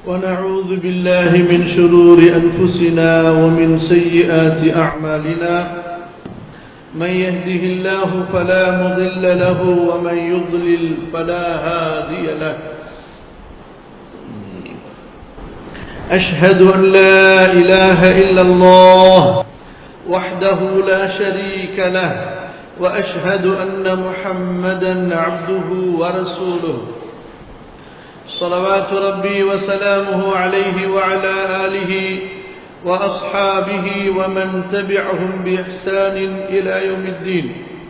ونعوذ بالله من شرور أنفسنا ومن سيئات أعمالنا من يهده الله فلا مضل له ومن يضلل فلا هادي له أشهد أن لا إله إلا الله وحده لا شريك له وأشهد أن محمدا عبده ورسوله صلوات ربي وسلامه عليه وعلى آله وأصحابه ومن تبعهم بإحسان إلى يوم الدين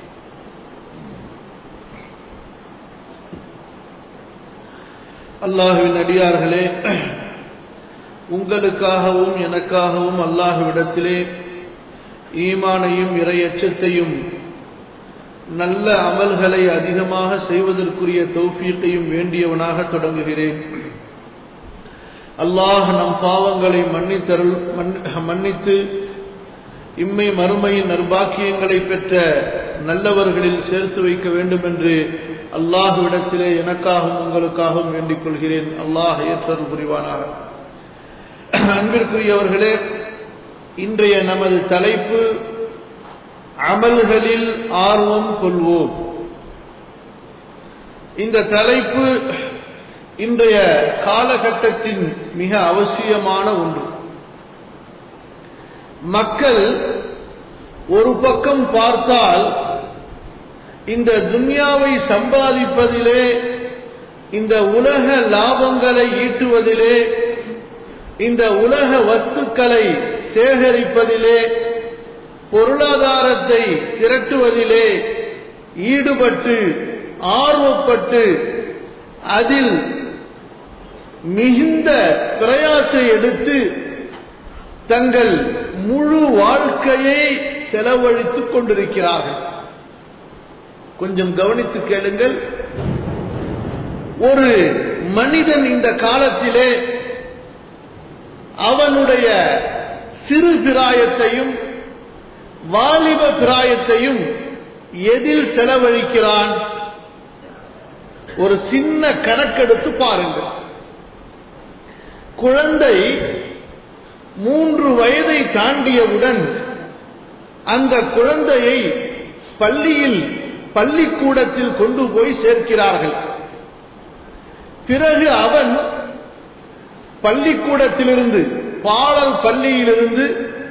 அல்லாஹுவின் அடியார்களே உங்களுக்காகவும் எனக்காகவும் அல்லாஹுவிடத்திலே ஈமானையும் இறையச்சத்தையும் நல்ல அமல்களை அதிகமாக செய்வதற்குரிய தௌஃபீக்கையும் வேண்டியவனாக தொடங்குகிறேன் அல்லாஹ் நம் பாவங்களை மன்னித்தருள் மன்னித்து இம்மை மறுமையின் நர்பாக்கியங்களை பெற்ற நல்லவர்களில் சேர்த்து வைக்க வேண்டும் என்று அல்லாஹுவிடத்திலே எனக்காகவும் உங்களுக்காகவும் வேண்டிக் கொள்கிறேன் அல்லாஹ் ஏற்றல் புரிவானாக அன்பிற்குரியவர்களே இன்றைய நமது தலைப்பு அமல்களில் ஆர்வம் கொள்வோம் இந்த தலைப்பு இன்றைய காலகட்டத்தின் மிக அவசியமான ஒன்று மக்கள் ஒரு பக்கம் பார்த்தால் இந்த துன்யாவை சம்பாதிப்பதிலே இந்த உலக லாபங்களை ஈட்டுவதிலே இந்த உலக வஸ்துக்களை சேகரிப்பதிலே பொருளாதாரத்தை திரட்டுவதிலே ஈடுபட்டு ஆர்வப்பட்டு அதில் மிகுந்த பிரயாசை எடுத்து தங்கள் முழு வாழ்க்கையை செலவழித்துக் கொண்டிருக்கிறார்கள் கொஞ்சம் கவனித்து கேளுங்கள் ஒரு மனிதன் இந்த காலத்திலே அவனுடைய சிறு பிராயத்தையும் வாலிப பிராயத்தையும் எதில் செலவழிக்கிறான் ஒரு சின்ன கணக்கெடுத்து பாருங்கள் குழந்தை மூன்று வயதை தாண்டியவுடன் அந்த குழந்தையை பள்ளியில் பள்ளிக்கூடத்தில் கொண்டு போய் சேர்க்கிறார்கள் பிறகு அவன் பள்ளிக்கூடத்திலிருந்து பாடல் பள்ளியிலிருந்து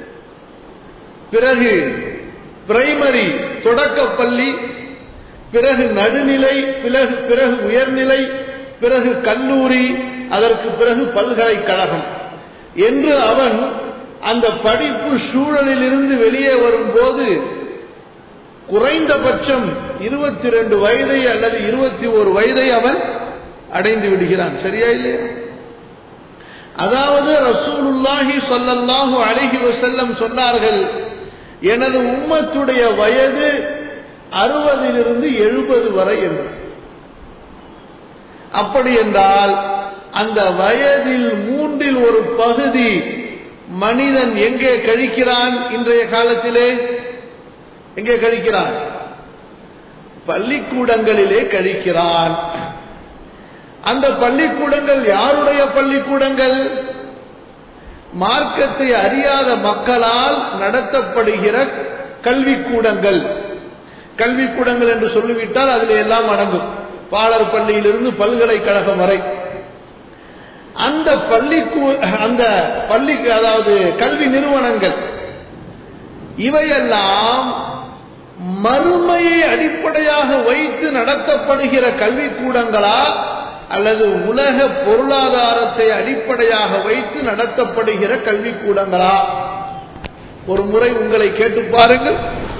பிறகு பிரைமரி தொடக்க பள்ளி பிறகு நடுநிலை பிறகு பிறகு உயர்நிலை பிறகு கல்லூரி அதற்கு பிறகு பல்கலைக்கழகம் என்று அவன் அந்த படிப்பு சூழலில் இருந்து வெளியே வரும்போது குறைந்தபட்சம் இருபத்தி ரெண்டு வயதை அல்லது இருபத்தி ஒரு வயதை அவன் அடைந்து விடுகிறான் சரியா இல்லையா அதாவது ரசூலுல்லாஹி சொல்லல்லாஹு அழகி வசல்லம் சொன்னார்கள் எனது உம்மத்துடைய வயது அறுபதிலிருந்து எழுபது வரை என்று அப்படி என்றால் அந்த வயதில் மூன்றில் ஒரு பகுதி மனிதன் எங்கே கழிக்கிறான் இன்றைய காலத்திலே எங்கே கழிக்கிறான் பள்ளிக்கூடங்களிலே கழிக்கிறான் அந்த பள்ளிக்கூடங்கள் யாருடைய பள்ளிக்கூடங்கள் மார்க்கத்தை அறியாத மக்களால் நடத்தப்படுகிற கல்விக்கூடங்கள் கல்விக்கூடங்கள் என்று சொல்லிவிட்டால் அதில் எல்லாம் அடங்கும் பாலர் பள்ளியிலிருந்து பல்கலைக்கழகம் வரை அந்த பள்ளி அந்த பள்ளி அதாவது கல்வி நிறுவனங்கள் இவையெல்லாம் மறுமையை அடிப்படையாக வைத்து நடத்தப்படுகிற கல்விக்கூடங்களா அல்லது உலக பொருளாதாரத்தை அடிப்படையாக வைத்து நடத்தப்படுகிற கல்விக்கூடங்களா ஒரு முறை உங்களை கேட்டு பாருங்கள்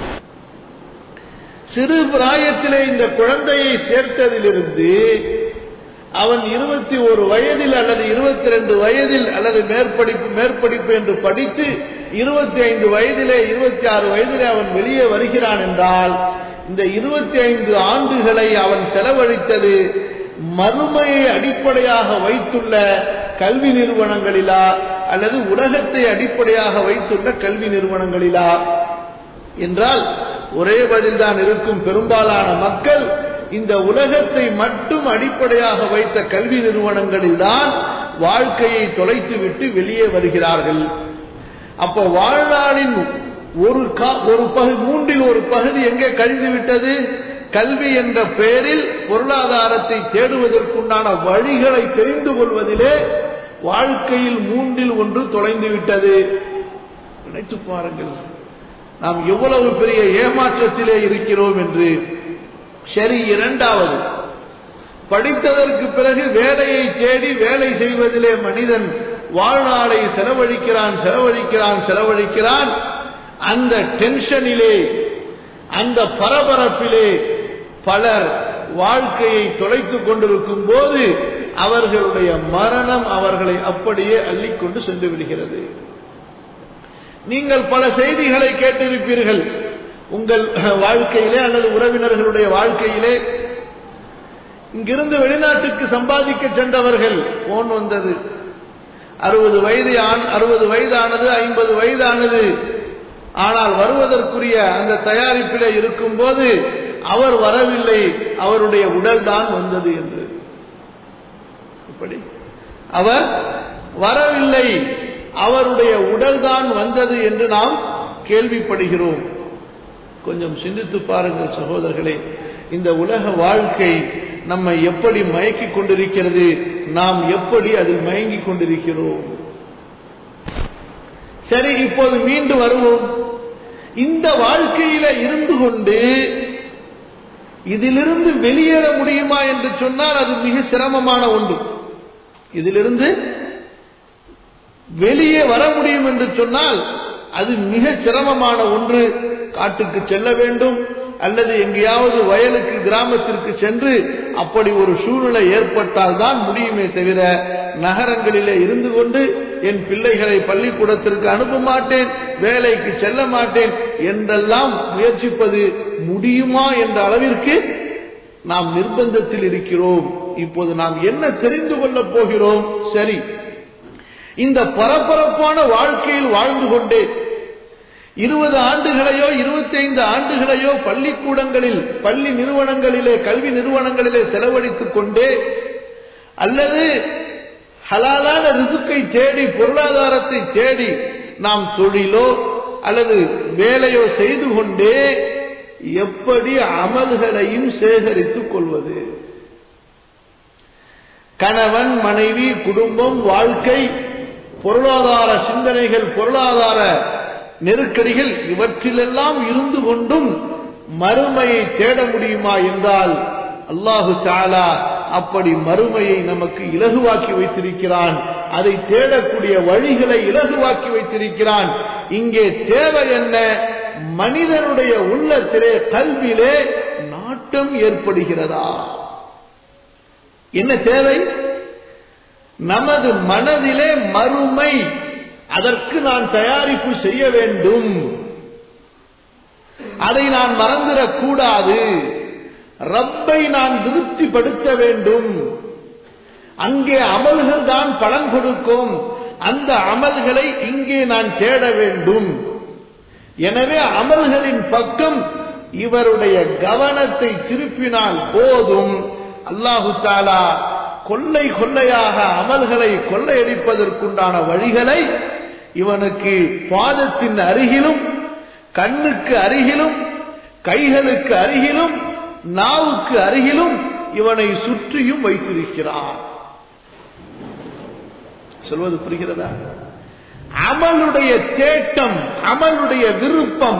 சிறு பிராயத்திலே இந்த குழந்தையை சேர்த்ததிலிருந்து அவன் இருபத்தி ஒரு வயதில் அல்லது இருபத்தி ரெண்டு வயதில் அல்லது மேற்படிப்பு மேற்படிப்பு என்று படித்து இருபத்தி ஐந்து வயதிலே இருபத்தி ஆறு வயதிலே அவன் வெளியே வருகிறான் என்றால் இந்த இருபத்தி ஐந்து ஆண்டுகளை அவன் செலவழித்தது மறுமையை அடிப்படையாக வைத்துள்ள கல்வி நிறுவனங்களிலா அல்லது உலகத்தை அடிப்படையாக வைத்துள்ள கல்வி நிறுவனங்களிலா என்றால் ஒரே பதில்தான் இருக்கும் பெரும்பாலான மக்கள் இந்த உலகத்தை மட்டும் அடிப்படையாக வைத்த கல்வி நிறுவனங்களில் தான் வாழ்க்கையை தொலைத்துவிட்டு வெளியே வருகிறார்கள் அப்ப வாழ்நாளின் ஒரு ஒரு பகுதி மூன்றில் ஒரு பகுதி எங்கே கழிந்து விட்டது கல்வி என்ற பெயரில் பொருளாதாரத்தை தேடுவதற்குண்டான வழிகளை தெரிந்து கொள்வதிலே வாழ்க்கையில் மூன்றில் ஒன்று தொலைந்து விட்டது நினைத்து பாருங்கள் நாம் எவ்வளவு பெரிய ஏமாற்றத்திலே இருக்கிறோம் என்று சரி இரண்டாவது படித்ததற்கு பிறகு வேலையை தேடி வேலை செய்வதிலே மனிதன் வாழ்நாளை செலவழிக்கிறான் செலவழிக்கிறான் செலவழிக்கிறான் அந்த டென்ஷனிலே அந்த பரபரப்பிலே பலர் வாழ்க்கையை தொலைத்துக் கொண்டிருக்கும் போது அவர்களுடைய மரணம் அவர்களை அப்படியே அள்ளிக்கொண்டு சென்று விடுகிறது நீங்கள் பல செய்திகளை கேட்டிருப்பீர்கள் உங்கள் வாழ்க்கையிலே அல்லது உறவினர்களுடைய வாழ்க்கையிலே இங்கிருந்து வெளிநாட்டுக்கு சம்பாதிக்க சென்றவர்கள் போன் வந்தது அறுபது வயது அறுபது வயதானது ஐம்பது வயதானது ஆனால் வருவதற்குரிய அந்த தயாரிப்பிலே இருக்கும் போது அவர் வரவில்லை அவருடைய உடல் தான் வந்தது என்று இப்படி அவர் வரவில்லை அவருடைய உடல் தான் வந்தது என்று நாம் கேள்விப்படுகிறோம் கொஞ்சம் சிந்தித்து பாருங்கள் சகோதரர்களே இந்த உலக வாழ்க்கை நம்மை எப்படி மயக்கிக் கொண்டிருக்கிறது நாம் எப்படி அதில் மயங்கிக் கொண்டிருக்கிறோம் சரி இப்போது மீண்டும் வருவோம் இந்த வாழ்க்கையில இருந்து கொண்டு இதிலிருந்து வெளியேற முடியுமா என்று சொன்னால் அது மிக சிரமமான ஒன்று இதிலிருந்து வெளியே வர முடியும் என்று சொன்னால் அது மிக சிரமமான ஒன்று காட்டுக்கு செல்ல வேண்டும் அல்லது எங்கேயாவது வயலுக்கு கிராமத்திற்கு சென்று அப்படி ஒரு சூழ்நிலை ஏற்பட்டால் தான் முடியுமே தவிர நகரங்களிலே இருந்து கொண்டு என் பிள்ளைகளை பள்ளிக்கூடத்திற்கு அனுப்ப மாட்டேன் வேலைக்கு செல்ல மாட்டேன் என்றெல்லாம் முயற்சிப்பது முடியுமா என்ற அளவிற்கு நாம் நிர்பந்தத்தில் இருக்கிறோம் இப்போது நாம் என்ன தெரிந்து கொள்ளப் போகிறோம் சரி இந்த பரபரப்பான வாழ்க்கையில் வாழ்ந்து கொண்டே இருபது ஆண்டுகளையோ இருபத்தி ஐந்து ஆண்டுகளையோ பள்ளிக்கூடங்களில் பள்ளி நிறுவனங்களிலே கல்வி நிறுவனங்களிலே செலவழித்துக் கொண்டே அல்லது ஹலாலான ரிசுக்கை தேடி பொருளாதாரத்தை தேடி நாம் தொழிலோ அல்லது வேலையோ செய்து கொண்டே எப்படி அமல்களையும் சேகரித்துக் கொள்வது கணவன் மனைவி குடும்பம் வாழ்க்கை பொருளாதார சிந்தனைகள் பொருளாதார நெருக்கடிகள் இவற்றிலெல்லாம் இருந்து கொண்டும் மறுமையை தேட முடியுமா என்றால் அல்லாஹு தாலா அப்படி மறுமையை நமக்கு இலகுவாக்கி வைத்திருக்கிறான் அதை தேடக்கூடிய வழிகளை இலகுவாக்கி வைத்திருக்கிறான் இங்கே தேவை என்ன மனிதனுடைய உள்ளத்திலே கல்வியிலே நாட்டம் ஏற்படுகிறதா என்ன தேவை நமது மனதிலே மறுமை அதற்கு நான் தயாரிப்பு செய்ய வேண்டும் அதை நான் மறந்துடக் கூடாது ரப்பை நான் திருப்திப்படுத்த வேண்டும் அங்கே அமல்கள் தான் பலன் கொடுக்கும் அந்த அமல்களை இங்கே நான் தேட வேண்டும் எனவே அமல்களின் பக்கம் இவருடைய கவனத்தை திருப்பினால் போதும் அல்லாஹு தாலா கொள்ளை கொள்ளையாக அமல்களை கொள்ளையடிப்பதற்குண்டான வழிகளை இவனுக்கு பாதத்தின் அருகிலும் கண்ணுக்கு அருகிலும் கைகளுக்கு அருகிலும் நாவுக்கு அருகிலும் இவனை சுற்றியும் வைத்திருக்கிறான் சொல்வது புரிகிறதா அமலுடைய தேட்டம் அமலுடைய விருப்பம்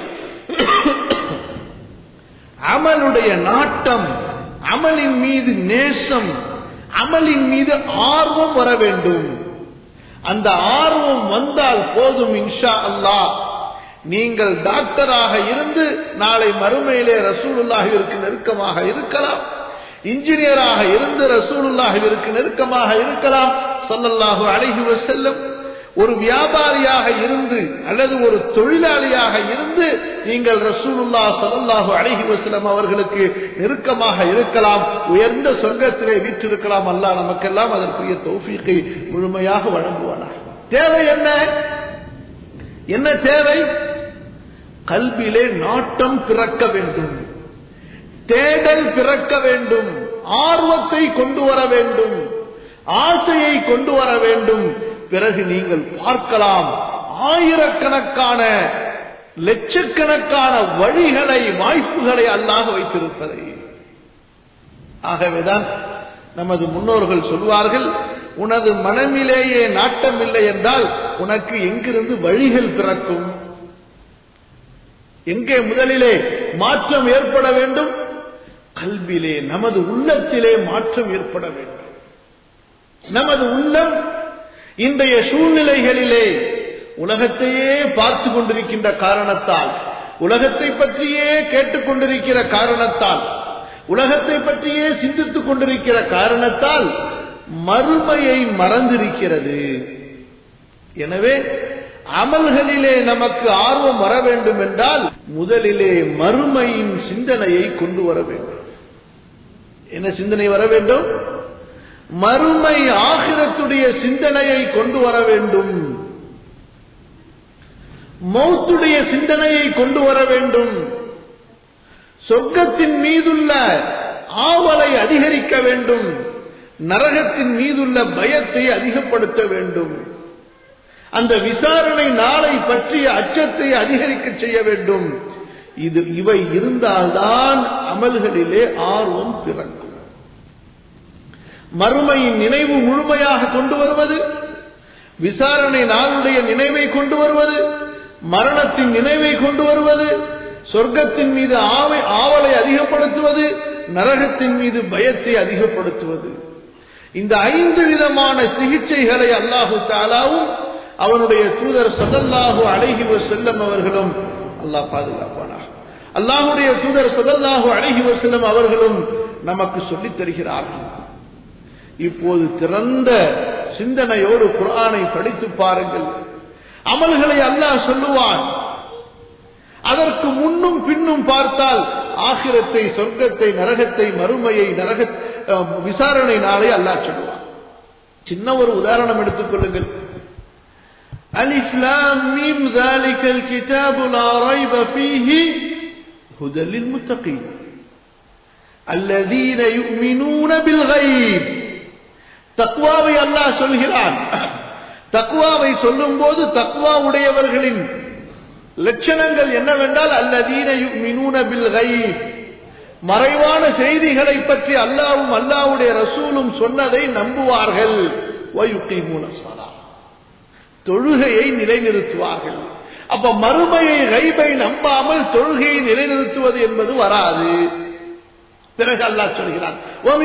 அமலுடைய நாட்டம் அமலின் மீது நேசம் அமலின் மீது ஆர்வம் வர வேண்டும் அந்த ஆர்வம் வந்தால் போதும் இன்ஷா அல்லாஹ் நீங்கள் டாக்டராக இருந்து நாளை மறுமையிலே ரசூலுல்லாஹிற்கு நெருக்கமாக இருக்கலாம் இன்ஜினியராக இருந்து ரசூலுல்லாஹிற்கு நெருக்கமாக இருக்கலாம் சொல்லல்லாஹு அழகி செல்லும் ஒரு வியாபாரியாக இருந்து அல்லது ஒரு தொழிலாளியாக இருந்து நீங்கள் ரசூலுல்லா சல்லாஹு அழகி வசலம் அவர்களுக்கு நெருக்கமாக இருக்கலாம் உயர்ந்த சொர்க்கத்திலே வீற்றிருக்கலாம் அல்ல நமக்கெல்லாம் அதற்குரிய தௌஃபீக்கை முழுமையாக வழங்குவானா தேவை என்ன என்ன தேவை கல்வியிலே நாட்டம் பிறக்க வேண்டும் தேடல் பிறக்க வேண்டும் ஆர்வத்தை கொண்டு வர வேண்டும் ஆசையை கொண்டு வர வேண்டும் பிறகு நீங்கள் பார்க்கலாம் ஆயிரக்கணக்கான லட்சக்கணக்கான வழிகளை வாய்ப்புகளை அல்லாஹ் வைத்திருப்பதை ஆகவேதான் நமது முன்னோர்கள் சொல்வார்கள் உனது மனமிலேயே நாட்டம் இல்லை என்றால் உனக்கு எங்கிருந்து வழிகள் பிறக்கும் எங்கே முதலிலே மாற்றம் ஏற்பட வேண்டும் கல்விலே நமது உள்ளத்திலே மாற்றம் ஏற்பட வேண்டும் நமது உள்ளம் இன்றைய சூழ்நிலைகளிலே உலகத்தையே பார்த்து கொண்டிருக்கின்ற காரணத்தால் உலகத்தை பற்றியே கேட்டுக்கொண்டிருக்கிற காரணத்தால் உலகத்தை பற்றியே சிந்தித்துக் கொண்டிருக்கிற காரணத்தால் மறுமையை மறந்திருக்கிறது எனவே அமல்களிலே நமக்கு ஆர்வம் வர வேண்டும் என்றால் முதலிலே மறுமையின் சிந்தனையை கொண்டு வர வேண்டும் என்ன சிந்தனை வர வேண்டும் மறுமை ஆகிரத்துடைய சிந்தனையை கொண்டு வர வேண்டும் மௌத்துடைய சிந்தனையை கொண்டு வர வேண்டும் சொர்க்கத்தின் மீதுள்ள ஆவலை அதிகரிக்க வேண்டும் நரகத்தின் மீதுள்ள பயத்தை அதிகப்படுத்த வேண்டும் அந்த விசாரணை நாளை பற்றிய அச்சத்தை அதிகரிக்க செய்ய வேண்டும் இது இவை இருந்தால்தான் அமல்களிலே ஆர்வம் பிறக்கும் மறுமையின் நினைவு முழுமையாக கொண்டு வருவது விசாரணை நாளுடைய நினைவை கொண்டு வருவது மரணத்தின் நினைவை கொண்டு வருவது சொர்க்கத்தின் மீது ஆவை ஆவலை அதிகப்படுத்துவது நரகத்தின் மீது பயத்தை அதிகப்படுத்துவது இந்த ஐந்து விதமான சிகிச்சைகளை அல்லாஹு தாலாவும் அவனுடைய தூதர் சதல்லாஹு அழகி செல்லம் அவர்களும் அல்லாஹ் பாதுகாப்பானார் அல்லாஹுடைய தூதர் சதல்லாஹு அழகி செல்லம் அவர்களும் நமக்கு சொல்லித் தருகிறார்கள் இப்போது திறந்த சிந்தனையோடு குரானை படித்து பாருங்கள் அமல்களை அல்லாஹ் சொல்லுவான் அதற்கு முன்னும் பின்னும் பார்த்தால் ஆகிரத்தை சொர்க்கத்தை நரகத்தை மறுமையை நரக விசாரணை நாளை அல்லாஹ் சொல்லுவான் சின்ன ஒரு உதாரணம் எடுத்துக் கொள்ளுங்கள் ألف لام ميم ذلك الكتاب لا ريب فيه هدى للمتقين الذين يؤمنون بالغيب தக்குவாவை அல்லாஹ் சொல்கிறான் தக்குவாவை சொல்லும் போது தக்குவா உடையவர்களின் லட்சணங்கள் என்னவென்றால் அல்லதீன மினூன பில் மறைவான செய்திகளை பற்றி அல்லாவும் அல்லாவுடைய ரசூலும் சொன்னதை நம்புவார்கள் தொழுகையை நிலைநிறுத்துவார்கள் அப்ப மறுமையை கைபை நம்பாமல் தொழுகையை நிலைநிறுத்துவது என்பது வராது பிறகு அல்லாஹ் சொல்கிறான்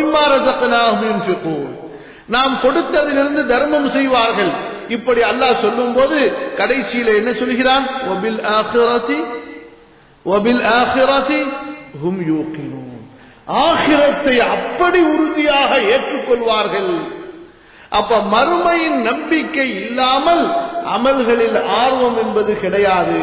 நாம் கொடுத்ததிலிருந்து தர்மம் செய்வார்கள் இப்படி அல்லாஹ் சொல்லும் போது கடைசியில என்ன சொல்கிறான் ஒபில் ஆஹிரதி ஒபில் ஆஹிரதி ஹும் யூக்கினூன் ஆகிரத்தை அப்படி உறுதியாக ஏற்றுக்கொள்வார்கள் அப்ப மறுமையின் நம்பிக்கை இல்லாமல் அமல்களில் ஆர்வம் என்பது கிடையாது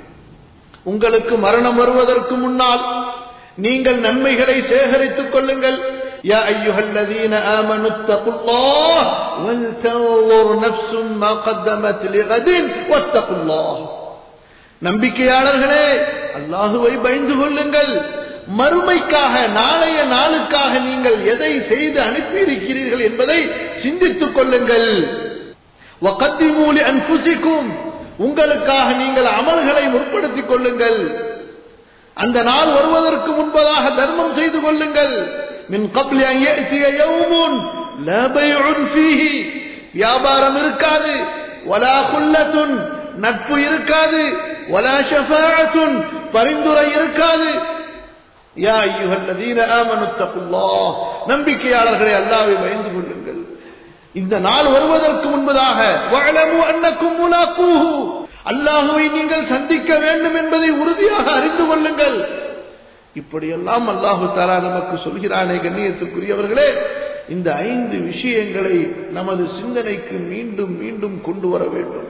உங்களுக்கு மரணம் வருவதற்கு முன்னால் நீங்கள் நன்மைகளை சேகரித்துக் கொள்ளுங்கள் يا أيها الذين آمنوا اتقوا الله ولتنظر نفس ما قدمت لغد واتقوا الله நம்பிக்கையாளர்களே அல்லாஹுவை பயந்து கொள்ளுங்கள் மறுமைக்காக நாளைய நாளுக்காக நீங்கள் எதை செய்து அனுப்பியிருக்கிறீர்கள் என்பதை சிந்தித்துக் கொள்ளுங்கள் வகத்திமூலி அன்புசிக்கும் உங்களுக்காக நீங்கள் அமல்களை முற்படுத்திக் கொள்ளுங்கள் அந்த நாள் வருவதற்கு முன்பதாக தர்மம் செய்து கொள்ளுங்கள் மின் கப்லி அய்யத்திய யௌமுன் லா பைஉன் ஃபீஹி வியாபாரம் இருக்காது வலா குல்லத்துன் நட்பு இருக்காது வலா ஷஃபாஅத்துன் பரிந்துரை இருக்காது யா அய்யுஹல்லதீன ஆமனு தக்குல்லாஹ் நம்பிக்கையாளர்களை அல்லாஹ்வை பயந்து கொள்ளுங்கள் இந்த நாள் வருவதற்கு முன்பதாக வஅலமு அன்னக்கும் முலாக்கூஹு அல்லாஹுவை நீங்கள் சந்திக்க வேண்டும் என்பதை உறுதியாக அறிந்து கொள்ளுங்கள் இப்படியெல்லாம் அல்லாஹு தாலா நமக்கு சொல்கிறானே கண்ணியத்துக்குரியவர்களே இந்த ஐந்து விஷயங்களை நமது சிந்தனைக்கு மீண்டும் மீண்டும் கொண்டு வர வேண்டும்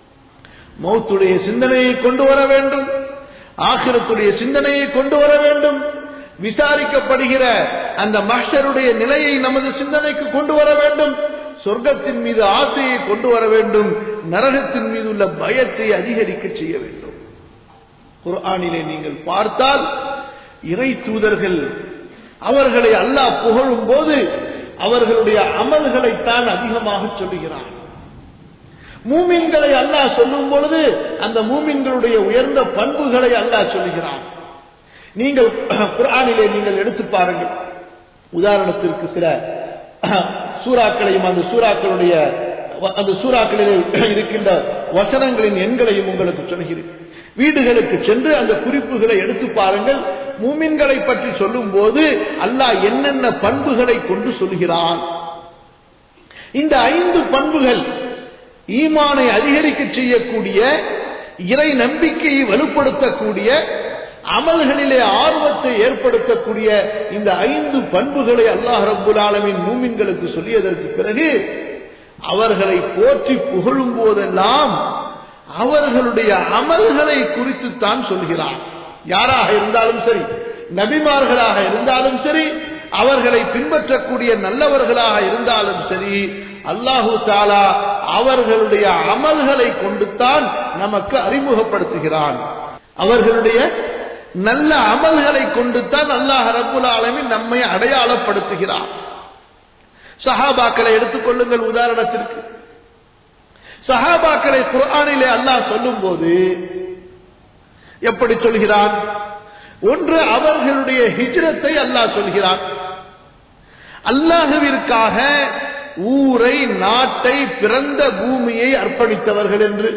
மௌத்துடைய சிந்தனையை கொண்டு வர வேண்டும் ஆகிரத்துடைய சிந்தனையை கொண்டு வர வேண்டும் விசாரிக்கப்படுகிற அந்த மஷருடைய நிலையை நமது சிந்தனைக்கு கொண்டு வர வேண்டும் சொர்க்கத்தின் மீது ஆசையை கொண்டு வர வேண்டும் நரகத்தின் மீது உள்ள பயத்தை அதிகரிக்க செய்ய வேண்டும் குர்ஆனிலே நீங்கள் பார்த்தால் இறை தூதர்கள் அவர்களை அல்லாஹ் புகழும் போது அவர்களுடைய அமல்களைத்தான் அதிகமாக சொல்லுகிறான் மூமின்களை அல்லாஹ் சொல்லும் பொழுது அந்த மூமின்களுடைய உயர்ந்த பண்புகளை அல்லாஹ் சொல்லுகிறான் நீங்கள் குரானிலே நீங்கள் எடுத்து பாருங்கள் உதாரணத்திற்கு சில சூறாக்களையும் அந்த சூறாக்களுடைய அந்த சூறாக்களில் இருக்கின்ற வசனங்களின் எண்களையும் உங்களுக்கு சொல்கிறேன் வீடுகளுக்கு சென்று அந்த குறிப்புகளை எடுத்து பாருங்கள் மூமின்களை பற்றி சொல்லும் போது அல்லாஹ் என்னென்ன பண்புகளை கொண்டு சொல்கிறான் இந்த ஐந்து பண்புகள் ஈமானை அதிகரிக்க செய்யக்கூடிய இறை நம்பிக்கையை வலுப்படுத்தக்கூடிய அமல்களிலே ஆர்வத்தை ஏற்படுத்தக்கூடிய இந்த ஐந்து பண்புகளை அல்லாஹ் ரப்புல் ஆலமின் மூமின்களுக்கு சொல்லியதற்கு பிறகு அவர்களை போற்றி புகழும் போதெல்லாம் அவர்களுடைய அமல்களை குறித்து தான் சொல்கிறார் யாராக இருந்தாலும் சரி நபிமார்களாக இருந்தாலும் சரி அவர்களை பின்பற்றக்கூடிய நல்லவர்களாக இருந்தாலும் சரி அல்லாஹு தாலா அவர்களுடைய அமல்களை கொண்டுத்தான் நமக்கு அறிமுகப்படுத்துகிறான் அவர்களுடைய நல்ல அமல்களை கொண்டுத்தான் அல்லாஹ் ரபுல் ஆலமின் நம்மை அடையாளப்படுத்துகிறான் சஹாபாக்களை எடுத்துக்கொள்ளுங்கள் உதாரணத்திற்கு சஹாபாக்களை குர்ஆனிலே அல்லாஹ் சொல்லும் போது எப்படி சொல்கிறான் ஒன்று அவர்களுடைய ஹிஜ்ரத்தை அல்லாஹ் சொல்கிறான் அல்லாஹுவிற்காக ஊரை நாட்டை பிறந்த பூமியை அர்ப்பணித்தவர்கள் என்று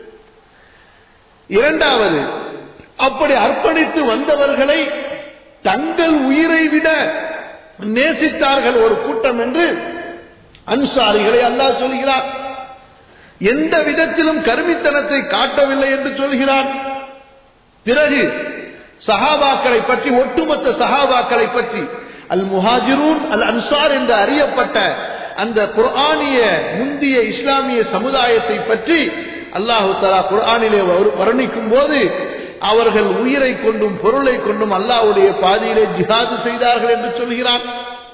இரண்டாவது அப்படி அர்ப்பணித்து வந்தவர்களை தங்கள் உயிரை விட நேசித்தார்கள் ஒரு கூட்டம் என்று அன்சாரிகளை அல்லாஹ் சொல்கிறார் எந்த விதத்திலும் கருமித்தனத்தை காட்டவில்லை என்று சொல்கிறான் பிறகு சஹாபாக்களை பற்றி ஒட்டுமொத்த சஹாபாக்களை பற்றி அல் முஹாஜிரூன் அல் அன்சார் என்று அறியப்பட்ட அந்த குர்ஆனிய முந்திய இஸ்லாமிய சமுதாயத்தை பற்றி அல்லாஹு தலா குர்ஆனிலே வர்ணிக்கும் போது அவர்கள் உயிரை கொண்டும் பொருளை கொண்டும் அல்லாஹ்வுடைய பாதையிலே ஜிஹாது செய்தார்கள் என்று சொல்கிறான்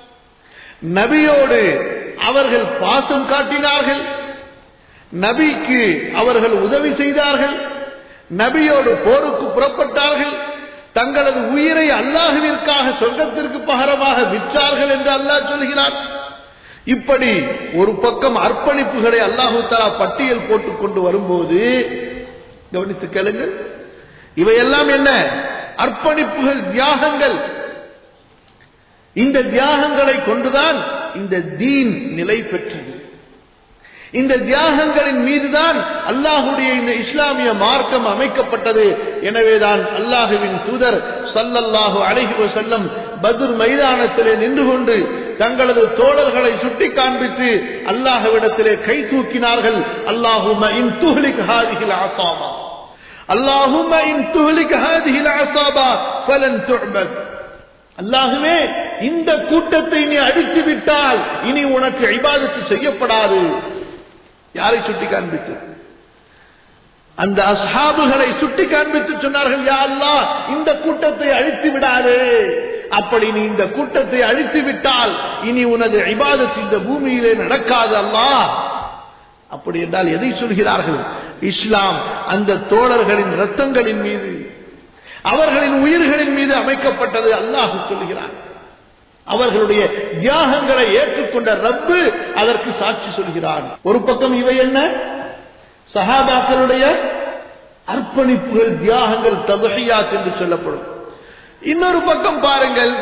நபியோடு அவர்கள் பாசம் காட்டினார்கள் நபிக்கு அவர்கள் உதவி செய்தார்கள் நபியோடு போருக்கு புறப்பட்டார்கள் தங்களது உயிரை அல்லாஹுவிற்காக சொர்க்கத்திற்கு பகரமாக விற்றார்கள் என்று அல்லாஹ் சொல்கிறார் இப்படி ஒரு பக்கம் அர்ப்பணிப்புகளை அல்லாஹு தலா பட்டியல் போட்டுக் கொண்டு வரும்போது கவனித்து கேளுங்கள் இவையெல்லாம் என்ன அர்ப்பணிப்புகள் தியாகங்கள் இந்த தியாகங்களை கொண்டுதான் இந்த தீன் நிலை பெற்றது இந்த தியாகங்களின் மீதுதான் அல்லாஹுடைய இந்த இஸ்லாமிய மார்க்கம் அமைக்கப்பட்டது எனவேதான் அல்லாஹுவின் தூதர் சல்லல்லாஹு அழகி செல்லம் பத்ர் மைதானத்திலே நின்று கொண்டு தங்களது தோழர்களை சுட்டி காண்பித்து அல்லாஹுவிடத்திலே கை தூக்கினார்கள் அல்லாஹும இன் துஹ்லிக் ஹாதிஹில் ஆசாபா அல்லாஹும இன் துஹ்லிக் ஹாதிஹில் ஆசாபா ஃபலன் துஅபத் அல்லாஹுவே இந்த கூட்டத்தை நீ அடித்து விட்டால் இனி உனக்கு இபாதத்து செய்யப்படாது யாரை சுட்டி காண்பித்து அந்த அஸ்ஹாபுகளை சுட்டி காண்பித்து சொன்னார்கள் யா அல்லாஹ் இந்த கூட்டத்தை அழித்து விடாது அப்படி நீ இந்த கூட்டத்தை அழித்து விட்டால் இனி உனது இபாதத் இந்த பூமியிலே நடக்காது அல்லாஹ் அப்படி என்றால் எதை சொல்கிறார்கள் இஸ்லாம் அந்த தோழர்களின் ரத்தங்களின் மீது அவர்களின் உயிர்களின் மீது அமைக்கப்பட்டது அல்லாஹ் சொல்கிறான் அவர்களுடைய தியாகங்களை ஏற்றுக்கொண்ட ரப்பு அதற்கு சாட்சி சொல்கிறான் ஒரு பக்கம் இவை என்ன சஹாபாக்களுடைய அர்ப்பணிப்புகள் தியாகங்கள் ததுஹியாத் என்று சொல்லப்படும் இன்னொரு பக்கம் பாருங்கள்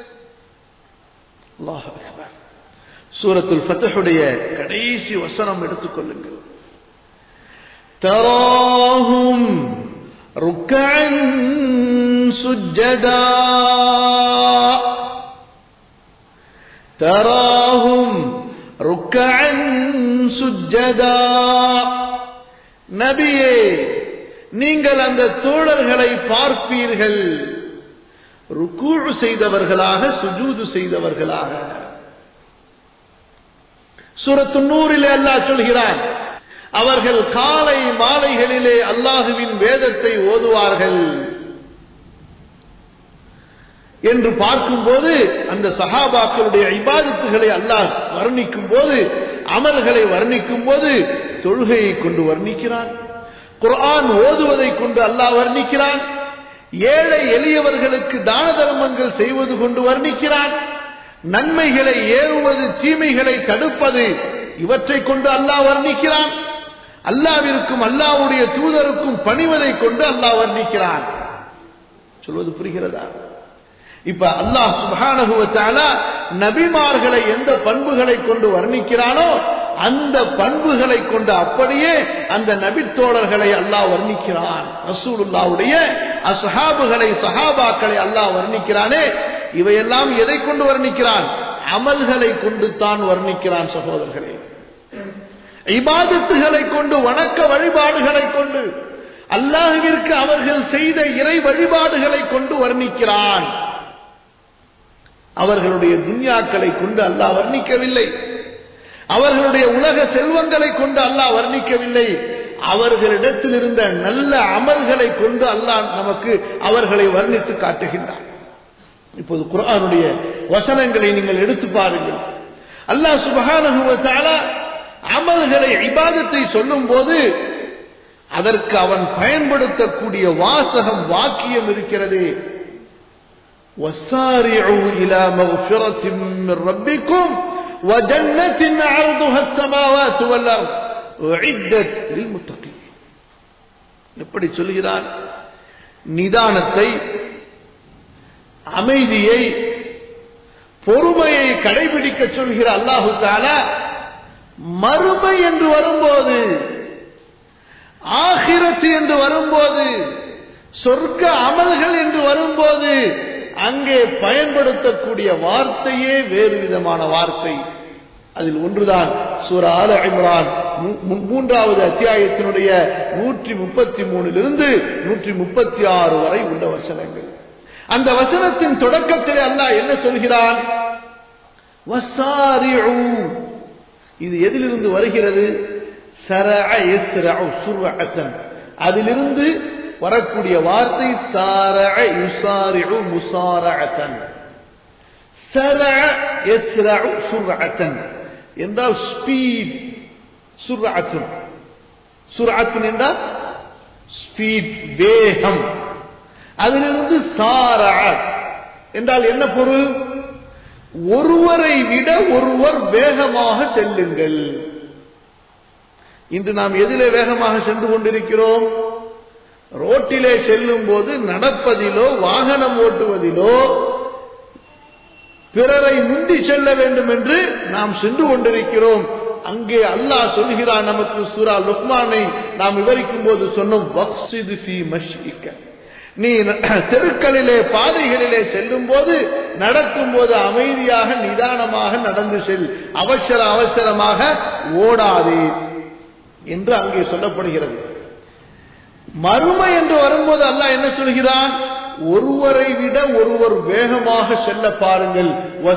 சூரத்துல் ஃபத்தஹுடைய கடைசி வசனம் எடுத்துக்கொள்ளுங்கள் தராஹும் ركعا سجدا تراهم ركعا سجدا நபியே நீங்கள் அந்த தோழர்களை பார்ப்பீர்கள் ருக்கூழ் செய்தவர்களாக சுஜூது செய்தவர்களாக சூரத்து நூறிலே அல்லாஹ் சொல்கிறான் அவர்கள் காலை மாலைகளிலே அல்லாஹுவின் வேதத்தை ஓதுவார்கள் என்று பார்க்கும்போது அந்த சஹாபாக்களுடைய இபாதத்துகளை அல்லாஹ் வர்ணிக்கும் போது அமல்களை வர்ணிக்கும் போது தொழுகையை கொண்டு வர்ணிக்கிறான் குர்ஆன் ஓதுவதை கொண்டு அல்லாஹ் வர்ணிக்கிறான் ஏழை எளியவர்களுக்கு தான தர்மங்கள் செய்வது கொண்டு வர்ணிக்கிறான் நன்மைகளை ஏவுவது தீமைகளை தடுப்பது இவற்றை கொண்டு அல்லாஹ் வர்ணிக்கிறான் அல்லாவிற்கும் அல்லாவுடைய தூதருக்கும் பணிவதை கொண்டு அல்லாஹ் வர்ணிக்கிறான் சொல்வது புரிகிறதா இப்ப அல்லாஹ் சுபானகுவத்தால நபிமார்களை எந்த பண்புகளை கொண்டு வர்ணிக்கிறானோ அந்த பண்புகளை கொண்டு அப்படியே அந்த நபித்தோழர்களை அல்லாஹ் வர்ணிக்கிறான் ரசூலுல்லாவுடைய அசஹாபுகளை சஹாபாக்களை அல்லாஹ் வர்ணிக்கிறானே இவையெல்லாம் எதை கொண்டு வர்ணிக்கிறான் அமல்களை கொண்டு தான் வர்ணிக்கிறான் சகோதரர்களே இபாதத்துகளை கொண்டு வணக்க வழிபாடுகளை கொண்டு அல்லாஹுவிற்கு அவர்கள் செய்த இறை வழிபாடுகளை கொண்டு வர்ணிக்கிறான் அவர்களுடைய துன்யாக்களை கொண்டு அல்லாஹ் வர்ணிக்கவில்லை அவர்களுடைய உலக செல்வங்களை கொண்டு அல்லாஹ் வர்ணிக்கவில்லை அவர்களிடத்தில் இருந்த நல்ல அமல்களை கொண்டு அல்லாஹ் நமக்கு அவர்களை வர்ணித்து காட்டுகின்றான் இப்போது குரானுடைய வசனங்களை நீங்கள் எடுத்து பாருங்கள் அல்லாஹ் சுபகான அமல்களை இபாதத்தை சொல்லும் போது அதற்கு அவன் பயன்படுத்தக்கூடிய வாசகம் வாக்கியம் இருக்கிறது وسارعوا إلى مغفرة من ربكم وجنة عرضها السماوات والأرض أعدت للمتقين எப்படி சொல்கிறான் நிதானத்தை அமைதியை பொறுமையை கடைபிடிக்க சொல்கிற அல்லாஹு தாலா மறுமை என்று வரும்போது ஆகிரத்து என்று வரும்போது சொர்க்க அமல்கள் என்று வரும்போது அங்கே பயன்படுத்தக்கூடிய வார்த்தையே வேறு விதமான வார்த்தை அதில் ஒன்றுதான் சூர ஆல இம்ரான் மூன்றாவது அத்தியாயத்தினுடைய நூற்றி முப்பத்தி மூணிலிருந்து நூற்றி முப்பத்தி ஆறு வரை உள்ள வசனங்கள் அந்த வசனத்தின் தொடக்கத்திலே அல்லாஹ் என்ன சொல்கிறான் இது எதிலிருந்து வருகிறது அதிலிருந்து வரக்கூடிய வார்த்தை சாரஅ யுசாரிஉ முசாரஅத்தன் சரஅ யஸ்ரஉ சுர்அத்தன் என்றால் ஸ்பீட் சுர்அத்துன் சுர்அத்துன் என்றால் ஸ்பீட் வேகம் அதிலிருந்து சாரஅ என்றால் என்ன பொருள் ஒருவரை விட ஒருவர் வேகமாக செல்லுங்கள் இன்று நாம் எதிலே வேகமாக சென்று கொண்டிருக்கிறோம் ரோட்டிலே செல்லும் போது நடப்பதிலோ வாகனம் ஓட்டுவதிலோ பிறரை முந்தி செல்ல வேண்டும் என்று நாம் சென்று கொண்டிருக்கிறோம் அங்கே அல்லாஹ் சொல்கிறான் நமக்கு சூரா லுக்மானை நாம் விவரிக்கும் போது சொன்னோம் நீ தெருக்களிலே பாதைகளிலே செல்லும் போது நடக்கும் போது அமைதியாக நிதானமாக நடந்து செல் அவசர அவசரமாக ஓடாதே என்று அங்கே சொல்லப்படுகிறது மறுமை என்று வரும்போது அல்லாஹ் என்ன சொல்கிறான் ஒருவரை விட ஒருவர் வேகமாக செல்ல பாருங்கள்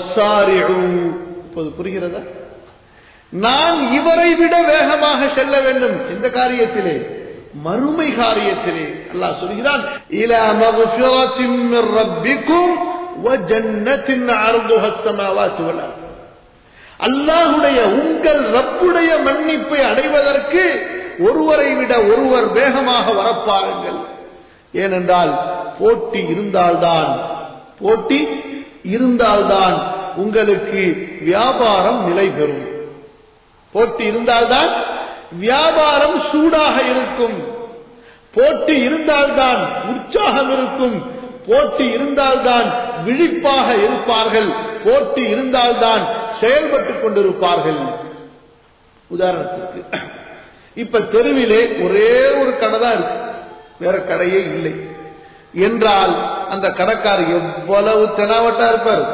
இப்போது புரிகிறதா நான் இவரை விட வேகமாக செல்ல வேண்டும் இந்த காரியத்திலே மறுமை காரியத்திலே அல்லாஹ் சொல்கிறான் இல மகுஃபிரத்தின் ரப்பிக்கும் வஜன்னத்தின் அர்துஹ ஸமாவாத்து வல் அர்த் அல்லாஹ்வுடைய உங்கள் ரப்புடைய மன்னிப்பை அடைவதற்கு ஒருவரை விட ஒருவர் வேகமாக வரப்பாருங்கள் ஏனென்றால் போட்டி இருந்தால்தான் போட்டி இருந்தால்தான் உங்களுக்கு வியாபாரம் நிலை பெறும் போட்டி இருந்தால்தான் வியாபாரம் சூடாக இருக்கும் போட்டி இருந்தால்தான் உற்சாகம் இருக்கும் போட்டி இருந்தால்தான் விழிப்பாக இருப்பார்கள் போட்டி இருந்தால்தான் செயல்பட்டுக் கொண்டிருப்பார்கள் உதாரணத்திற்கு இப்ப தெருவிலே ஒரே ஒரு கடை தான் இருக்கு வேற கடையே இல்லை என்றால் அந்த கடைக்காரர் எவ்வளவு தெனாவட்டா இருப்பார்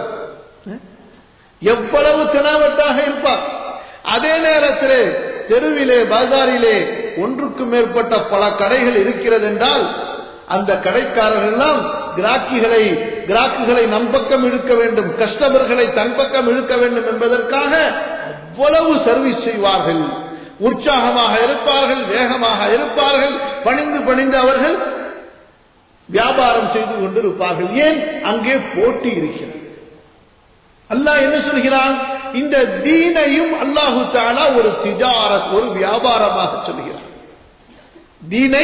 எவ்வளவு தெனாவட்டாக இருப்பார் அதே நேரத்திலே தெருவிலே பாசாரிலே ஒன்றுக்கு மேற்பட்ட பல கடைகள் இருக்கிறது என்றால் அந்த கடைக்காரர்கள் எல்லாம் கிராக்கிகளை கிராக்குகளை நம் பக்கம் இழுக்க வேண்டும் கஸ்டமர்களை தன் பக்கம் இழுக்க வேண்டும் என்பதற்காக அவ்வளவு சர்வீஸ் செய்வார்கள் உற்சாகமாக இருப்பார்கள் வேகமாக இருப்பார்கள் பணிந்து பணிந்து அவர்கள் வியாபாரம் செய்து கொண்டிருப்பார்கள் ஏன் அங்கே போட்டி இருக்கிறது அல்லாஹ் என்ன சொல்கிறான் இந்த தீனையும் அல்லாஹு தாலா ஒரு திஜாரத் ஒரு வியாபாரமாக சொல்கிறான் தீனை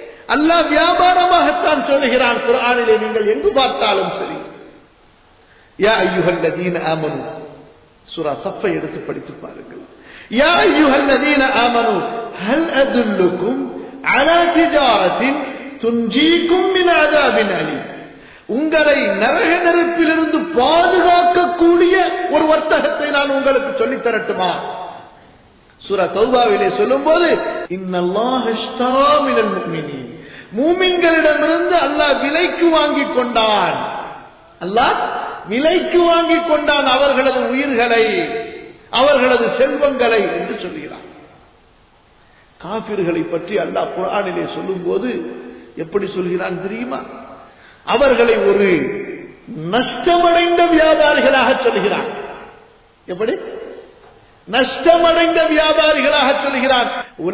அல்லாஹ் வியாபாரமாகத்தான் சொல்லுகிறான் குரானிலே நீங்கள் எங்கு பார்த்தாலும் சரி யா ஐயுஹல்லதீன ஆமனு சூரா சஃபை எடுத்து படித்து பாருங்கள் யா ஐயுஹல்லதீன ஆமனு ஹல் அதுல்லுக்கும் அலா திஜாரத்தின் துன்ஜீக்கும் மின் அதாபின் அலீம் உங்களை நரக நெருப்பிலிருந்து பாதுகாக்கக்கூடிய ஒரு வர்த்தகத்தை நான் உங்களுக்கு சொல்லித் தரட்டுமா சூரா தௌபாவிலே சொல்லும்போது இன்னல்லாஹ் இஷ்தரா மினல் முஃமினீன் மூமின்களிடமிருந்து அல்லாஹ் விலைக்கு வாங்கிக் கொண்டான் அல்லாஹ் விலைக்கு வாங்கிக் கொண்டான் அவர்களது உயிர்களை அவர்களது செல்வங்களை என்று சொல்கிறான் காபிர்களை பற்றி அல்லாஹ் குரானிலே சொல்லும்போது எப்படி சொல்கிறான் தெரியுமா அவர்களை ஒரு நஷ்டமடைந்த வியாபாரிகளாக சொல்கிறான் எப்படி நஷ்டமடைந்த வியாபாரிகளாக சொல்கிறான்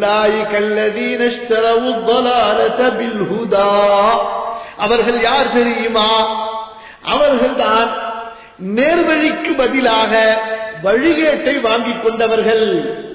அவர்கள் யார் தெரியுமா அவர்கள்தான் நேர்வழிக்கு பதிலாக வழிகேட்டை வாங்கிக் கொண்டவர்கள்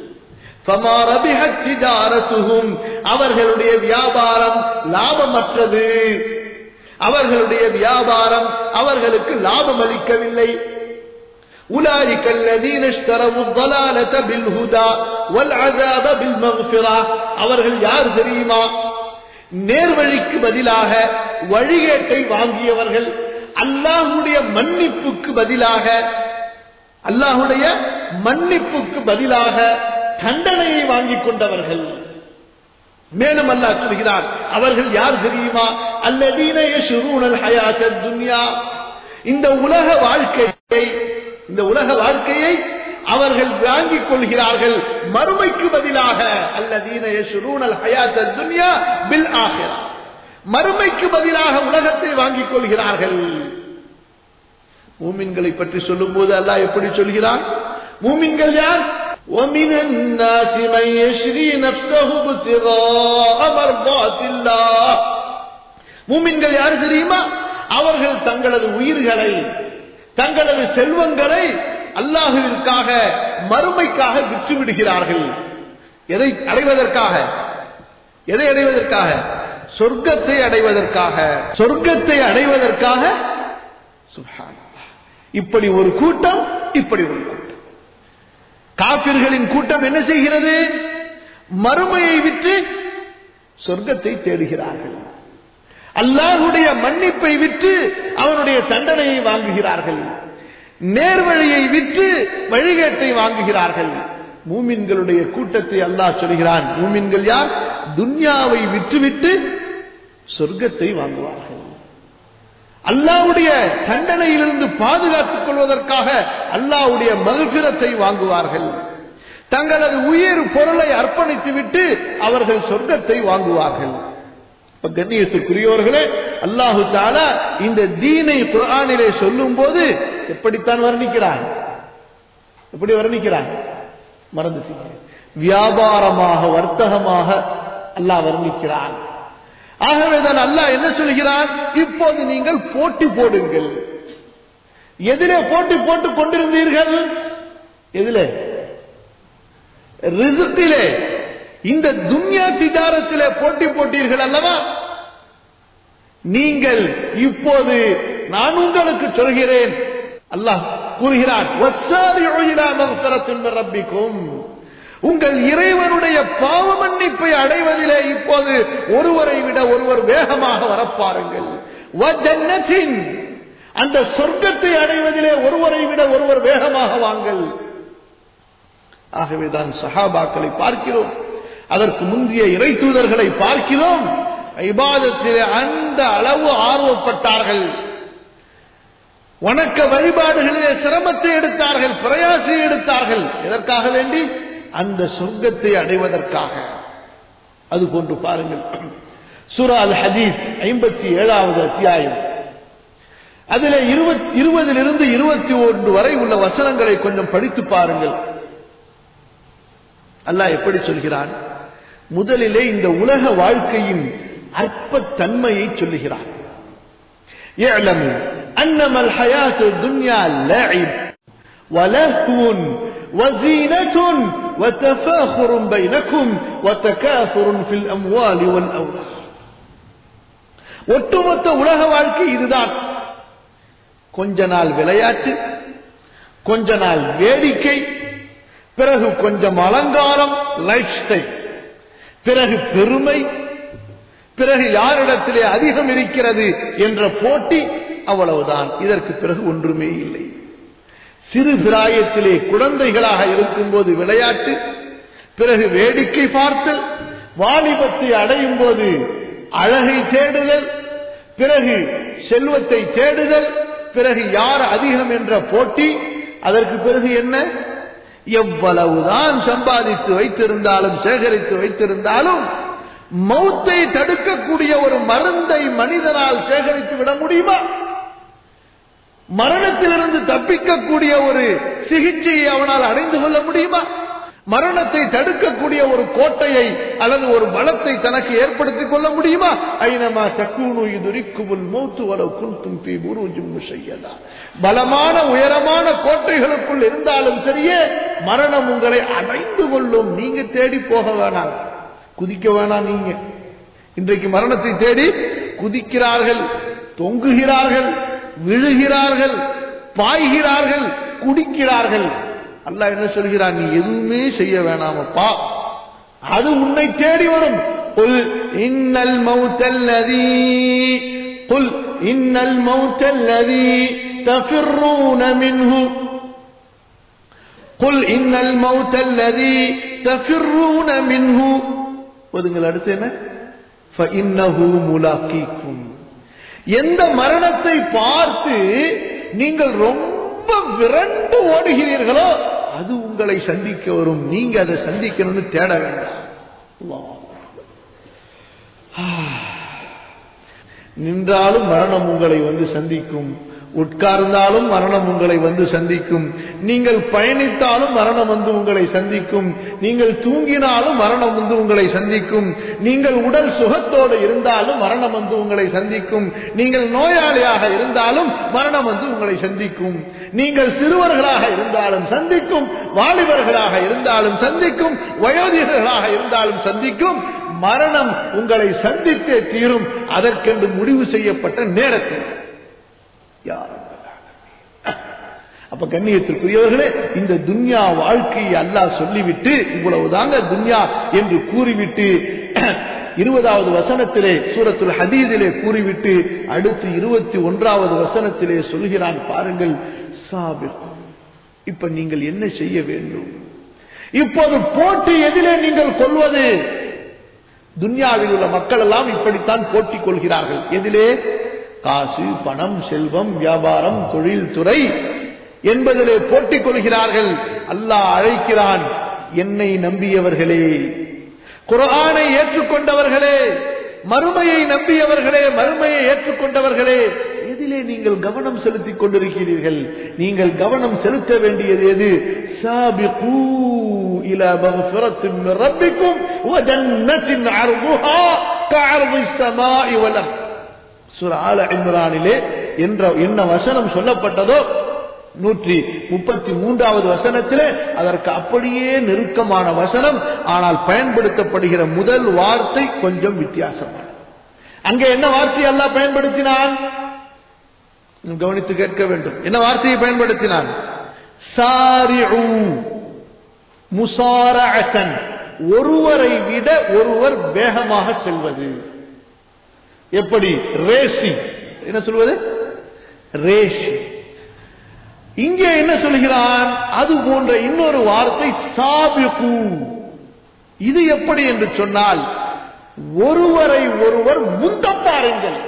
அவர்களுடைய வியாபாரம் லாபமற்றது அவர்களுடைய வியாபாரம் அவர்களுக்கு லாபம் அளிக்கவில்லை أولئك الذين اشتروا الضلالة بالهدى والعذاب بالمغفرة அவர்கள் யார் தெரியுமா நேர்வழிக்கு பதிலாக வழிகேட்டை வாங்கியவர்கள் அல்லாஹுடைய மன்னிப்புக்கு பதிலாக அல்லாஹுடைய மன்னிப்புக்கு பதிலாக தண்டனையை வாங்கிக் கொண்டவர்கள் மேலும் அல்லாஹ் சொல்கிறார் அவர்கள் யார் தெரியுமா அல்லதீன யஷ்ரூனல் ஹயாத்த துன்யா இந்த உலக வாழ்க்கையை இந்த உலக வாழ்க்கையை அவர்கள் வாங்கிக் கொள்கிறார்கள் மறுமைக்கு பதிலாக அல்லதீன யஷ்ரூனல் ஹயாத்த துன்யா பில் ஆஹிரா மறுமைக்கு பதிலாக உலகத்தை வாங்கிக் கொள்கிறார்கள் மூமின்களை பற்றி சொல்லும்போது அல்லாஹ் எப்படி சொல்கிறான் மூமின்கள் யார் ومن الناس من يشري نفسه ابتغاء مرضات الله மூமின்கள் யார் தெரியுமா அவர்கள் தங்களது உயிர்களை தங்களது செல்வங்களை அல்லாஹுவிற்காக மறுமைக்காக விற்று விடுகிறார்கள் எதை அடைவதற்காக எதை அடைவதற்காக சொர்க்கத்தை அடைவதற்காக சொர்க்கத்தை அடைவதற்காக இப்படி ஒரு கூட்டம் இப்படி ஒரு கூட்டம் காபிர்களின் கூட்டம் என்ன செய்கிறது மறுமையை விற்று சொர்க்கத்தை தேடுகிறார்கள் அல்லாஹுடைய மன்னிப்பை விற்று அவனுடைய தண்டனையை வாங்குகிறார்கள் நேர்வழியை விற்று வழிகேட்டை வாங்குகிறார்கள் மூமின்களுடைய கூட்டத்தை அல்லாஹ் சொல்கிறான் மூமின்கள் யார் துன்யாவை விற்றுவிட்டு சொர்க்கத்தை வாங்குவார்கள் அல்லாவுடைய தண்டனையிலிருந்து பாதுகாத்துக் கொள்வதற்காக அல்லாவுடைய மகபிரத்தை வாங்குவார்கள் தங்களது உயிர் பொருளை அர்ப்பணித்துவிட்டு அவர்கள் சொர்க்கத்தை வாங்குவார்கள் கண்ணியத்திற்குரியவர்களே அல்லாஹு தாலா இந்த தீனை குரானிலே சொல்லும் போது எப்படித்தான் வர்ணிக்கிறான் எப்படி வர்ணிக்கிறான் மறந்துச்சு வியாபாரமாக வர்த்தகமாக அல்லாஹ் வர்ணிக்கிறான் ஆகவேதான் அல்லாஹ் என்ன சொல்கிறான் இப்போது நீங்கள் போட்டி போடுங்கள் எதிலே போட்டி போட்டுக் கொண்டிருந்தீர்கள் எதிலே ரிசுக்கிலே இந்த துன்யா திஜாரத்திலே போட்டி போட்டீர்கள் அல்லவா நீங்கள் இப்போது நான் உங்களுக்கு சொல்கிறேன் அல்லாஹ் கூறுகிறான் ரப்பிக்கும் உங்கள் இறைவனுடைய பாவ மன்னிப்பை அடைவதிலே இப்போது ஒருவரை விட ஒருவர் வேகமாக வரப்பாருங்கள் அந்த சொர்க்கத்தை அடைவதிலே ஒருவரை விட ஒருவர் வேகமாக வாங்கள் ஆகவேதான் சஹாபாக்களை பார்க்கிறோம் அதற்கு முந்தைய இறை தூதர்களை பார்க்கிறோம் ஐபாதத்திலே அந்த அளவு ஆர்வப்பட்டார்கள் வணக்க வழிபாடுகளிலே சிரமத்தை எடுத்தார்கள் பிரயாசை எடுத்தார்கள் எதற்காக வேண்டி அந்த சொர்க்கத்தை அடைவதற்காக அது போன்று பாருங்கள் சுரா அல் ஹதீஸ் ஐம்பத்தி ஏழாவது அத்தியாயம் அதில் இருபதிலிருந்து இருபத்தி ஒன்று வரை உள்ள வசனங்களை கொஞ்சம் படித்து பாருங்கள் அல்லாஹ் எப்படி சொல்கிறான் முதலிலே இந்த உலக வாழ்க்கையின் அற்பத்தன்மையை சொல்லுகிறான் يعلموا أنما الحياة الدنيا لعب ولهو وزينة وتفاخر بينكم وتكاثر في الأموال والأولاد ஒட்டுமொத்த உலக வாழ்க்கை இதுதான் கொஞ்ச நாள் விளையாட்டு கொஞ்ச நாள் வேடிக்கை பிறகு கொஞ்சம் அலங்காரம் லைஃப் ஸ்டைல் பிறகு பெருமை பிறகு யாரிடத்திலே அதிகம் இருக்கிறது என்ற போட்டி அவ்வளவுதான் இதற்கு பிறகு ஒன்றுமே இல்லை சிறு பிராயத்திலே குழந்தைகளாக இருக்கும்போது விளையாட்டு பிறகு வேடிக்கை பார்த்தல் வாலிபத்தை அடையும் போது அழகை தேடுதல் பிறகு செல்வத்தை தேடுதல் பிறகு யார் அதிகம் என்ற போட்டி அதற்கு பிறகு என்ன எவ்வளவுதான் சம்பாதித்து வைத்திருந்தாலும் சேகரித்து வைத்திருந்தாலும் மௌத்தை தடுக்கக்கூடிய ஒரு மருந்தை மனிதனால் சேகரித்து விட முடியுமா மரணத்திலிருந்து தப்பிக்கக்கூடிய ஒரு சிகிச்சையை அவனால் அடைந்து கொள்ள முடியுமா மரணத்தை தடுக்கக்கூடிய ஒரு கோட்டையை அல்லது ஒரு பலத்தை தனக்கு ஏற்படுத்திக் கொள்ள முடியுமா ஐனமா தக்கூணு இதுரிக்குமுல் மௌத்து வர குந்தும் பி முருஜும் செய்யதா பலமான உயரமான கோட்டைகளுக்குள் இருந்தாலும் சரியே மரணம் உங்களை அடைந்து கொள்ளும் நீங்க தேடி போக வேணாம் குதிக்க வேணாம் நீங்க இன்றைக்கு மரணத்தை தேடி குதிக்கிறார்கள் தொங்குகிறார்கள் விழுகிறார்கள் பாய்கிறார்கள் குடிக்கிறார்கள் அல்லாஹ் என்ன சொல்கிறான் நீ எதுவுமே செய்ய வேணாமப்பா அது உன்னை தேடி வரும் குல் இன்னல் மௌத்தல்லதி குல் இன்னல் மௌத்தல்லதி تفرون منه قل إن الموت الذي تفرون منه ஒதுங்கள் அடுத்து என்ன فإنه ملاقيكم எந்த மரணத்தை பார்த்து நீங்கள் ரொம்ப விரண்டு ஓடுகிறீர்களோ அது உங்களை சந்திக்க வரும் நீங்க அதை சந்திக்கணும்னு தேட வேண்டாம் அல்லாஹ். நின்றாலும் மரணம் உங்களை வந்து சந்திக்கும் உட்கார்ந்தாலும் மரணம் உங்களை வந்து சந்திக்கும் நீங்கள் பயணித்தாலும் மரணம் வந்து உங்களை சந்திக்கும் நீங்கள் தூங்கினாலும் மரணம் வந்து உங்களை சந்திக்கும் நீங்கள் உடல் சுகத்தோடு இருந்தாலும் மரணம் வந்து உங்களை சந்திக்கும் நீங்கள் நோயாளியாக இருந்தாலும் மரணம் வந்து உங்களை சந்திக்கும் நீங்கள் சிறுவர்களாக இருந்தாலும் சந்திக்கும் வாலிபர்களாக இருந்தாலும் சந்திக்கும் வயோதிகர்களாக இருந்தாலும் சந்திக்கும் மரணம் உங்களை சந்தித்தே தீரும் அதற்கென்று முடிவு செய்யப்பட்ட நேரத்தில் யார் அப்ப கண்ணியத்திற்குரியவர்களே இந்த துன்யா வாழ்க்கையை அல்லாஹ் சொல்லிவிட்டு இவ்வளவுதாங்க துன்யா என்று கூறிவிட்டு இருபதாவது வசனத்திலே சூரத்துல் ஹதீதிலே கூறிவிட்டு அடுத்து இருபத்தி ஒன்றாவது வசனத்திலே சொல்கிறான் பாருங்கள் சாபிக் இப்ப நீங்கள் என்ன செய்ய வேண்டும் இப்போது போட்டி எதிலே நீங்கள் கொள்வது துன்யாவில் உள்ள மக்கள் எல்லாம் இப்படித்தான் போட்டிக் கொள்கிறார்கள் எதிலே காசு பணம் செல்வம் வியாபாரம் தொழில் துறை என்பதிலே போட்டிக் கொள்கிறார்கள் அல்லாஹ் அழைக்கிறான் என்னை நம்பியவர்களே குரானை ஏற்றுக்கொண்டவர்களே மறுமையை நம்பியவர்களே மறுமையை ஏற்றுக்கொண்டவர்களே எதிலே நீங்கள் கவனம் செலுத்திக் கொண்டிருக்கிறீர்கள் நீங்கள் கவனம் செலுத்த வேண்டியது எது சாபிகூ إلى مغفرة من ربكم وجنة عرضها كعرض السماء والأرض சூரா ஆல இம்ரானிலே என்ற என்ன வசனம் சொல்லப்பட்டதோ நூற்றி முப்பத்தி மூன்றாவது வசனத்திலே அதற்கு அப்படியே நெருக்கமான வசனம் ஆனால் பயன்படுத்தப்படுகிற முதல் வார்த்தை கொஞ்சம் வித்தியாசமான அங்கே என்ன வார்த்தை அல்லாஹ் பயன்படுத்தினான் கவனித்து கேட்க வேண்டும் என்ன வார்த்தையை பயன்படுத்தினான் சாரிஉ முசாரஅத்தன் ஒருவரை விட ஒருவர் வேகமாக செல்வது எப்படி ரேசி என்ன சொல்வது ரேசி இங்கே என்ன சொல்கிறான் அது போன்ற இன்னொரு வார்த்தை சாபிகு இது எப்படி என்று சொன்னால் ஒருவரை ஒருவர் முந்த பாருங்கள்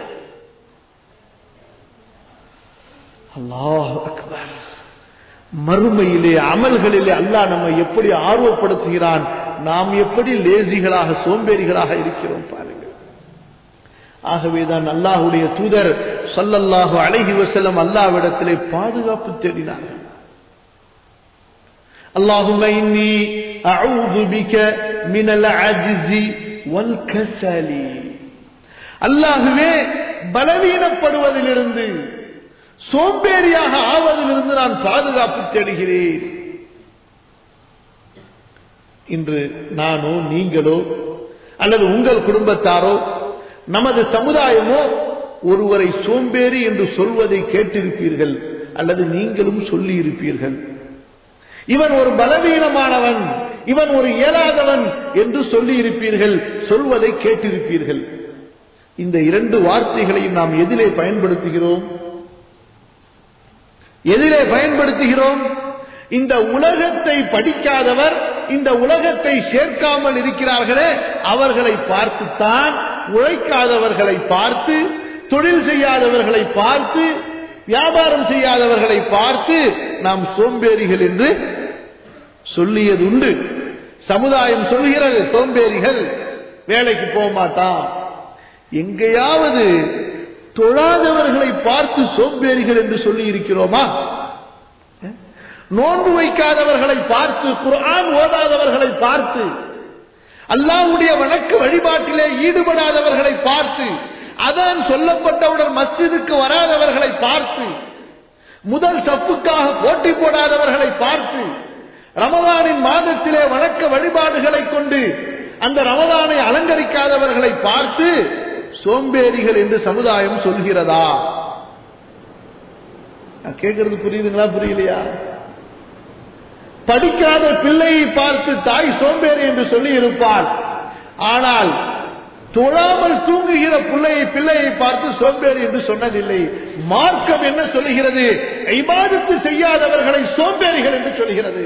அல்லாஹ் அக்பர் மறுமையிலே அமல்களிலே அல்லாஹ் நம்மை எப்படி ஆர்வப்படுத்துகிறான் நாம் எப்படி லேசிகளாக சோம்பேறிகளாக இருக்கிறோம் பாருங்கள் ஆகவேதான் அல்லாஹுடைய தூதர் சல்லல்லாஹு அலைஹி வஸல்லம் அல்லாஹ்விடத்திலே பாதுகாப்பு தேடினார் اللهم إني أعوذ بك من العجز والكسل அல்லாஹுவே பலவீனப்படுவதிலிருந்து சோம்பேறியாக ஆவதிலிருந்து நான் பாதுகாப்பு தேடுகிறேன் இன்று நானோ நீங்களோ அல்லது உங்கள் குடும்பத்தாரோ நமது சமுதாயமோ ஒருவரை சோம்பேறி என்று சொல்வதை கேட்டிருப்பீர்கள் அல்லது நீங்களும் சொல்லி இருப்பீர்கள் இவன் ஒரு பலவீனமானவன் இவன் ஒரு இயலாதவன் என்று சொல்லி இருப்பீர்கள் சொல்வதை கேட்டிருப்பீர்கள் இந்த இரண்டு வார்த்தைகளையும் நாம் எதிலே பயன்படுத்துகிறோம் எதிலே பயன்படுத்துகிறோம் இந்த உலகத்தை படிக்காதவர் இந்த உலகத்தை சேர்க்காமல் இருக்கிறார்களே அவர்களை பார்த்துத்தான் உழைக்காதவர்களை பார்த்து தொழில் செய்யாதவர்களை பார்த்து வியாபாரம் செய்யாதவர்களை பார்த்து நாம் சோம்பேறிகள் என்று சொல்லியது உண்டு சமுதாயம் சொல்கிறது சோம்பேறிகள் வேலைக்கு போக மாட்டான் எங்கேயாவது தொழாதவர்களை பார்த்து சோம்பேறிகள் என்று சொல்லி இருக்கிறோமா நோன்பு வைக்காதவர்களை பார்த்து குர்ஆன் ஓதாதவர்களை பார்த்து அல்லாஹ்வுடைய வணக்க வழிபாட்டிலே ஈடுபடாதவர்களை பார்த்து அதான் சொல்லப்பட்டவுடன் மஸ்ஜிதுக்கு வராதவர்களை பார்த்து முதல் சப்புக்காக போட்டி போடாதவர்களை பார்த்து ரமதானின் மாதத்திலே வணக்க வழிபாடுகளை கொண்டு அந்த ரமதானை அலங்கரிக்காதவர்களை பார்த்து சோம்பேறிகள் என்று சமுதாயம் சொல்கிறதா நான் கேட்கறது புரியுதுங்களா புரியலையா படிக்காத பிள்ளையை பார்த்து தாய் சோம்பேறி என்று சொல்லி இருப்பாள் ஆனால் தொழாமல் தூங்குகிற பிள்ளையை பிள்ளையை பார்த்து சோம்பேறி என்று சொன்னதில்லை மார்க்கம் என்ன சொல்லுகிறது ஐபாதத்து செய்யாதவர்களை சோம்பேறிகள் என்று சொல்கிறது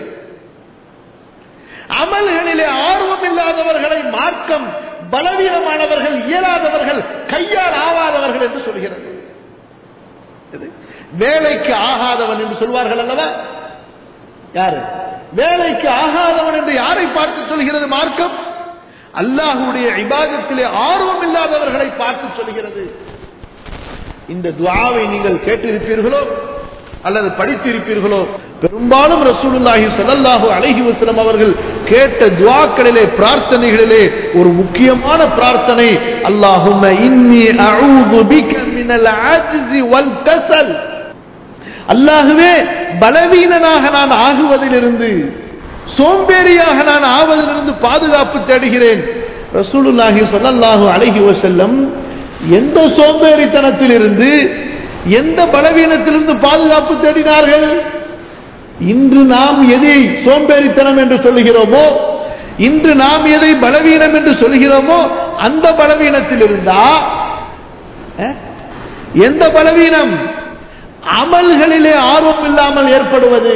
அமல்களிலே ஆர்வம் இல்லாதவர்களை மார்க்கம் பலவீனமானவர்கள் இயலாதவர்கள் கையால் ஆவாதவர்கள் என்று சொல்கிறது இது வேலைக்கு ஆகாதவன் என்று சொல்வார்கள் அல்லவா யாரு வேலைக்கு ஆகாதவன் என்று யாரை பார்த்து சொல்கிறது மார்க்கம் அல்லாஹுடைய இபாதத்திலே ஆர்வம் இல்லாதவர்களை பார்த்து சொல்கிறது இந்த துவாவை நீங்கள் கேட்டிருப்பீர்களோ அல்லது படித்திருப்பீர்களோ பெரும்பாலும் ரசூலுல்லாஹி ஸல்லல்லாஹு அலைஹி வஸல்லம் அவர்கள் கேட்ட துஆக்களிலே பிரார்த்தனைகளிலே ஒரு முக்கியமான பிரார்த்தனை அல்லாஹும்ம இன்னி அஊது பிக மினல் ஆஜ்ஸி வல் கஸல் அல்லாஹுவே பலவீனனாக நான் ஆகுவதிலிருந்து சோம்பேறியாக நான் ஆவதிலிருந்து பாதுகாப்பு தேடுகிறேன் ரசூலுல்லாஹி ஸல்லல்லாஹு அலைஹி வஸல்லம் எந்த சோம்பேறித்தனத்திலிருந்து எந்த பலவீனத்திலிருந்து பாதுகாப்பு தேடினார்கள் இன்று நாம் எதை சோம்பேறித்தனம் என்று சொல்லுகிறோமோ இன்று நாம் எதை பலவீனம் என்று சொல்கிறோமோ அந்த பலவீனத்தில் இருந்தா அஹ், எந்த பலவீனம் அமல்களிலே ஆர்வம் இல்லாமல் ஏற்படுவது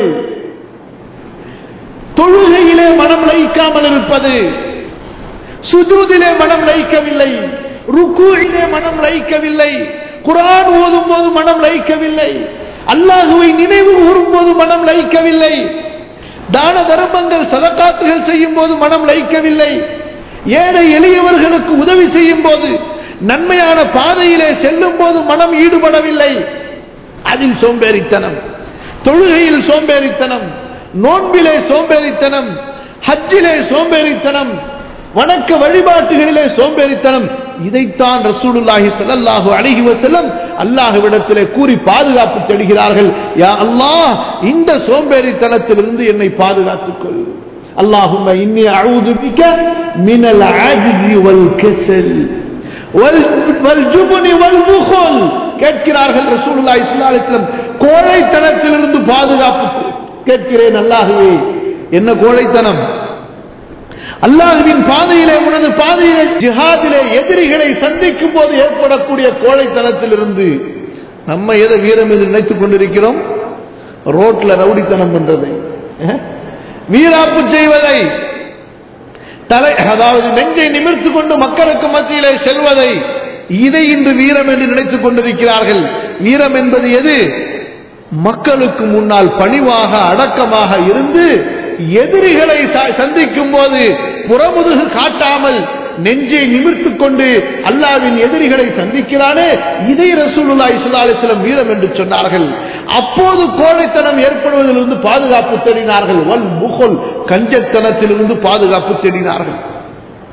தொழுகையிலே மனம் லயிக்காமல் இருப்பது சுஜூதிலே மனம் லயிக்கவில்லை ருக்கூயிலே மனம் லயிக்கவில்லை குரான் ஓதும் போது மனம் லயிக்கவில்லை அல்லாஹுவை நினைவு கூறும் போது மனம் லயிக்கவில்லை தான தர்மங்கள் சதக்காத்துகள் செய்யும் போது மனம் லயிக்கவில்லை ஏழை எளியவர்களுக்கு உதவி செய்யும் போது நன்மையான பாதையிலே செல்லும் போது மனம் ஈடுபடவில்லை அதில் சோம்பேறித்தனம் தொழுகையில் சோம்பேறித்தனம் நோன்பிலே சோம்பேறித்தனம் ஹஜ்ஜிலே சோம்பேறித்தனம் வணக்க வழிபாட்டுகளிலே சோம்பேறித்தனம் இதைத்தான் ரசூலுல்லாஹி ஸல்லல்லாஹு அலைஹி வஸல்லம் அல்லாஹ்விடத்திலே கூறி பாதுகாப்பு தேடுகிறார்கள் யா அல்லாஹ் இந்த சோம்பேறித்தனத்திலிருந்து என்னை பாதுகாத்துக் கொள் அல்லாஹும்ம இன்னி அஊது பிக மினல் ஆஜ்ஸி வல் கஸல் வல் வல் ஜுப்னி வல் புخல் கேட்கிறார்கள் ரசூலுல்லாஹி ஸல்லல்லாஹு அலைஹி வஸல்லம் கோழைத்தனத்திலிருந்து பாதுகாப்பு கேட்கிறேன் அல்லாஹ்வே என்ன கோழைத்தனம் அல்லாஹுவின் பாதையிலே உனது பாதையிலே ஜிஹாதிலே எதிரிகளை சந்திக்கும் போது ஏற்படக்கூடிய கோழைத்தனத்திலிருந்து நம்ம எதை வீரம் என்று நினைத்துக் கொண்டிருக்கிறோம் ரோட்ல ரவுடித்தனம் பண்றதை அஹ்? வீராப்பு செய்வதை தலை அதாவது நெஞ்சை நிமிர்த்து கொண்டு மக்களுக்கு மத்தியிலே செல்வதை இதை இன்று வீரம் என்று நினைத்துக் கொண்டிருக்கிறார்கள் வீரம் என்பது எது மக்களுக்கு முன்னால் பணிவாக அடக்கமாக இருந்து எதிரிகளை ச- சந்திக்கும் போது புறமுதுகு காட்டாமல் நெஞ்சை நிமிர்த்துக் கொண்டு அல்லாவின் எதிரிகளை சந்திக்கிறானே இதை ரசூலுல்லாஹி ஸல்லல்லாஹு அலைஹி வஸல்லம் வீரம் என்று சொன்னார்கள் அப்போது கோழைத்தனம் ஏற்படுவதிலிருந்து பாதுகாப்பு தேடினார்கள் வல் புகழ் கஞ்சத்தனத்திலிருந்து பாதுகாப்பு தேடினார்கள்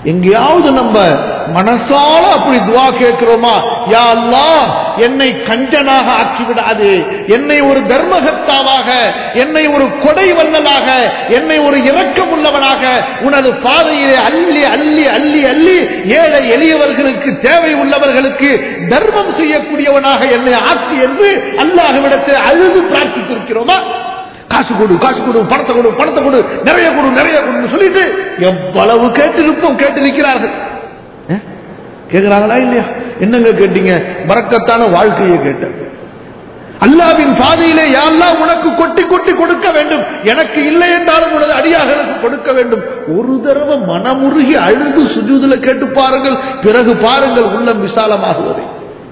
எங்கேயாவது நம்ம மனசால அப்படி துவா கேட்கிறோமா யா அல்லாஹ் என்னை கஞ்சனாக ஆக்கிவிடாதே என்னை ஒரு தர்மகத்தாவாக என்னை ஒரு கொடை வல்லலாக என்னை ஒரு இரக்கம் உள்ளவனாக உனது பாதையிலே அள்ளி அள்ளி அள்ளி அள்ளி ஏழை எளியவர்களுக்கு தேவை உள்ளவர்களுக்கு தர்மம் செய்யக்கூடியவனாக என்னை ஆக்கி என்று அல்லாஹ்விடத்தில் அழுது பிரார்த்தித்திருக்கிறோமா காசு கொடு காசு கொடு பணத்தை கொடு பணத்தை கொடு நிறைய கொடு நிறைய கொடுன்னு சொல்லிட்டு எவ்வளவு கேட்டிருப்போம் கேட்டிருக்கிறார்கள் அஹ்? கேக்குறாங்களா இல்லையா என்னங்க கேட்டீங்க பறக்கத்தான வாழ்க்கையை கேட்டேன் அல்லாவின் பாதையிலே யாரெல்லாம் உனக்கு கொட்டி கொட்டி கொடுக்க வேண்டும் எனக்கு இல்லை என்றாலும் உனது அடியார்களுக்கு கொடுக்க வேண்டும் ஒரு தடவை மனமுருகி அழுது சுஜூதுல கேட்டு பாருங்கள் பிறகு பாருங்கள் உள்ளம் விசாலமாகுவதை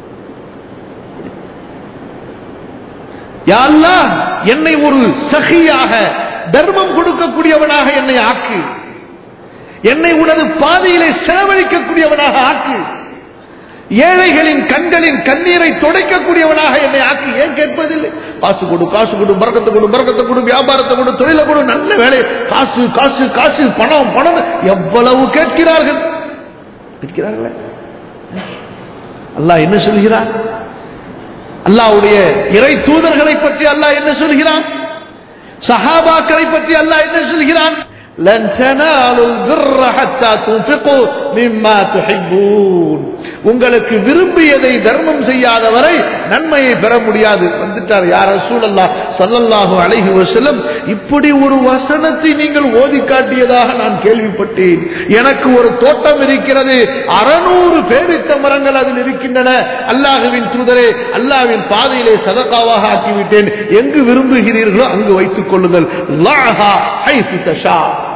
யா அல்லாஹ் என்னை ஒரு சகியாக தர்மம் கொடுக்கக்கூடியவனாக என்னை ஆக்கு என்னை உனது பாதையிலே செலவழிக்கக்கூடியவனாக ஆக்கு ஏழைகளின் கண்களின் கண்ணீரை துடைக்கக்கூடியவனாக என்னை ஆக்கி ஏன் கேட்பதில்லை காசு கொடு காசு கொடு பறக்கத்தை கொடு பறக்கத்தை கொடு வியாபாரத்தை கொடு தொழிலை கொடு நல்ல வேலை காசு காசு காசு பணம் பணம் எவ்வளவு கேட்கிறார்கள் கேட்கிறார்களே அல்லாஹ் என்ன சொல்கிறார் அல்லாஹ்வுடைய இறை தூதர்களை பற்றி அல்லாஹ் என்ன சொல்கிறான் சஹாபாக்களை பற்றி அல்லாஹ் என்ன சொல்கிறான் لن تنالوا البر حتى تنفقوا مما تحبون உங்களுக்கு விரும்பியதை தர்மம் செய்யாத வரை நன்மையை பெற முடியாது வந்துட்டார் யார் ரசூலல்லா ஸல்லல்லாஹு அலைஹி வஸல்லம் இப்படி ஒரு வசனத்தை நீங்கள் ஓதி காட்டியதாக நான் கேள்விப்பட்டேன் எனக்கு ஒரு தோட்டம் இருக்கிறது அறநூறு பேரித்த மரங்கள் அதில் இருக்கின்றன அல்லாஹுவின் தூதரே அல்லாஹ்வின் பாதையிலே சதகாவாக ஆக்கிவிட்டேன் எங்கு விரும்புகிறீர்களோ அங்கு வைத்துக் கொள்ளுங்கள் லாஹா ஹைஃபு தஷா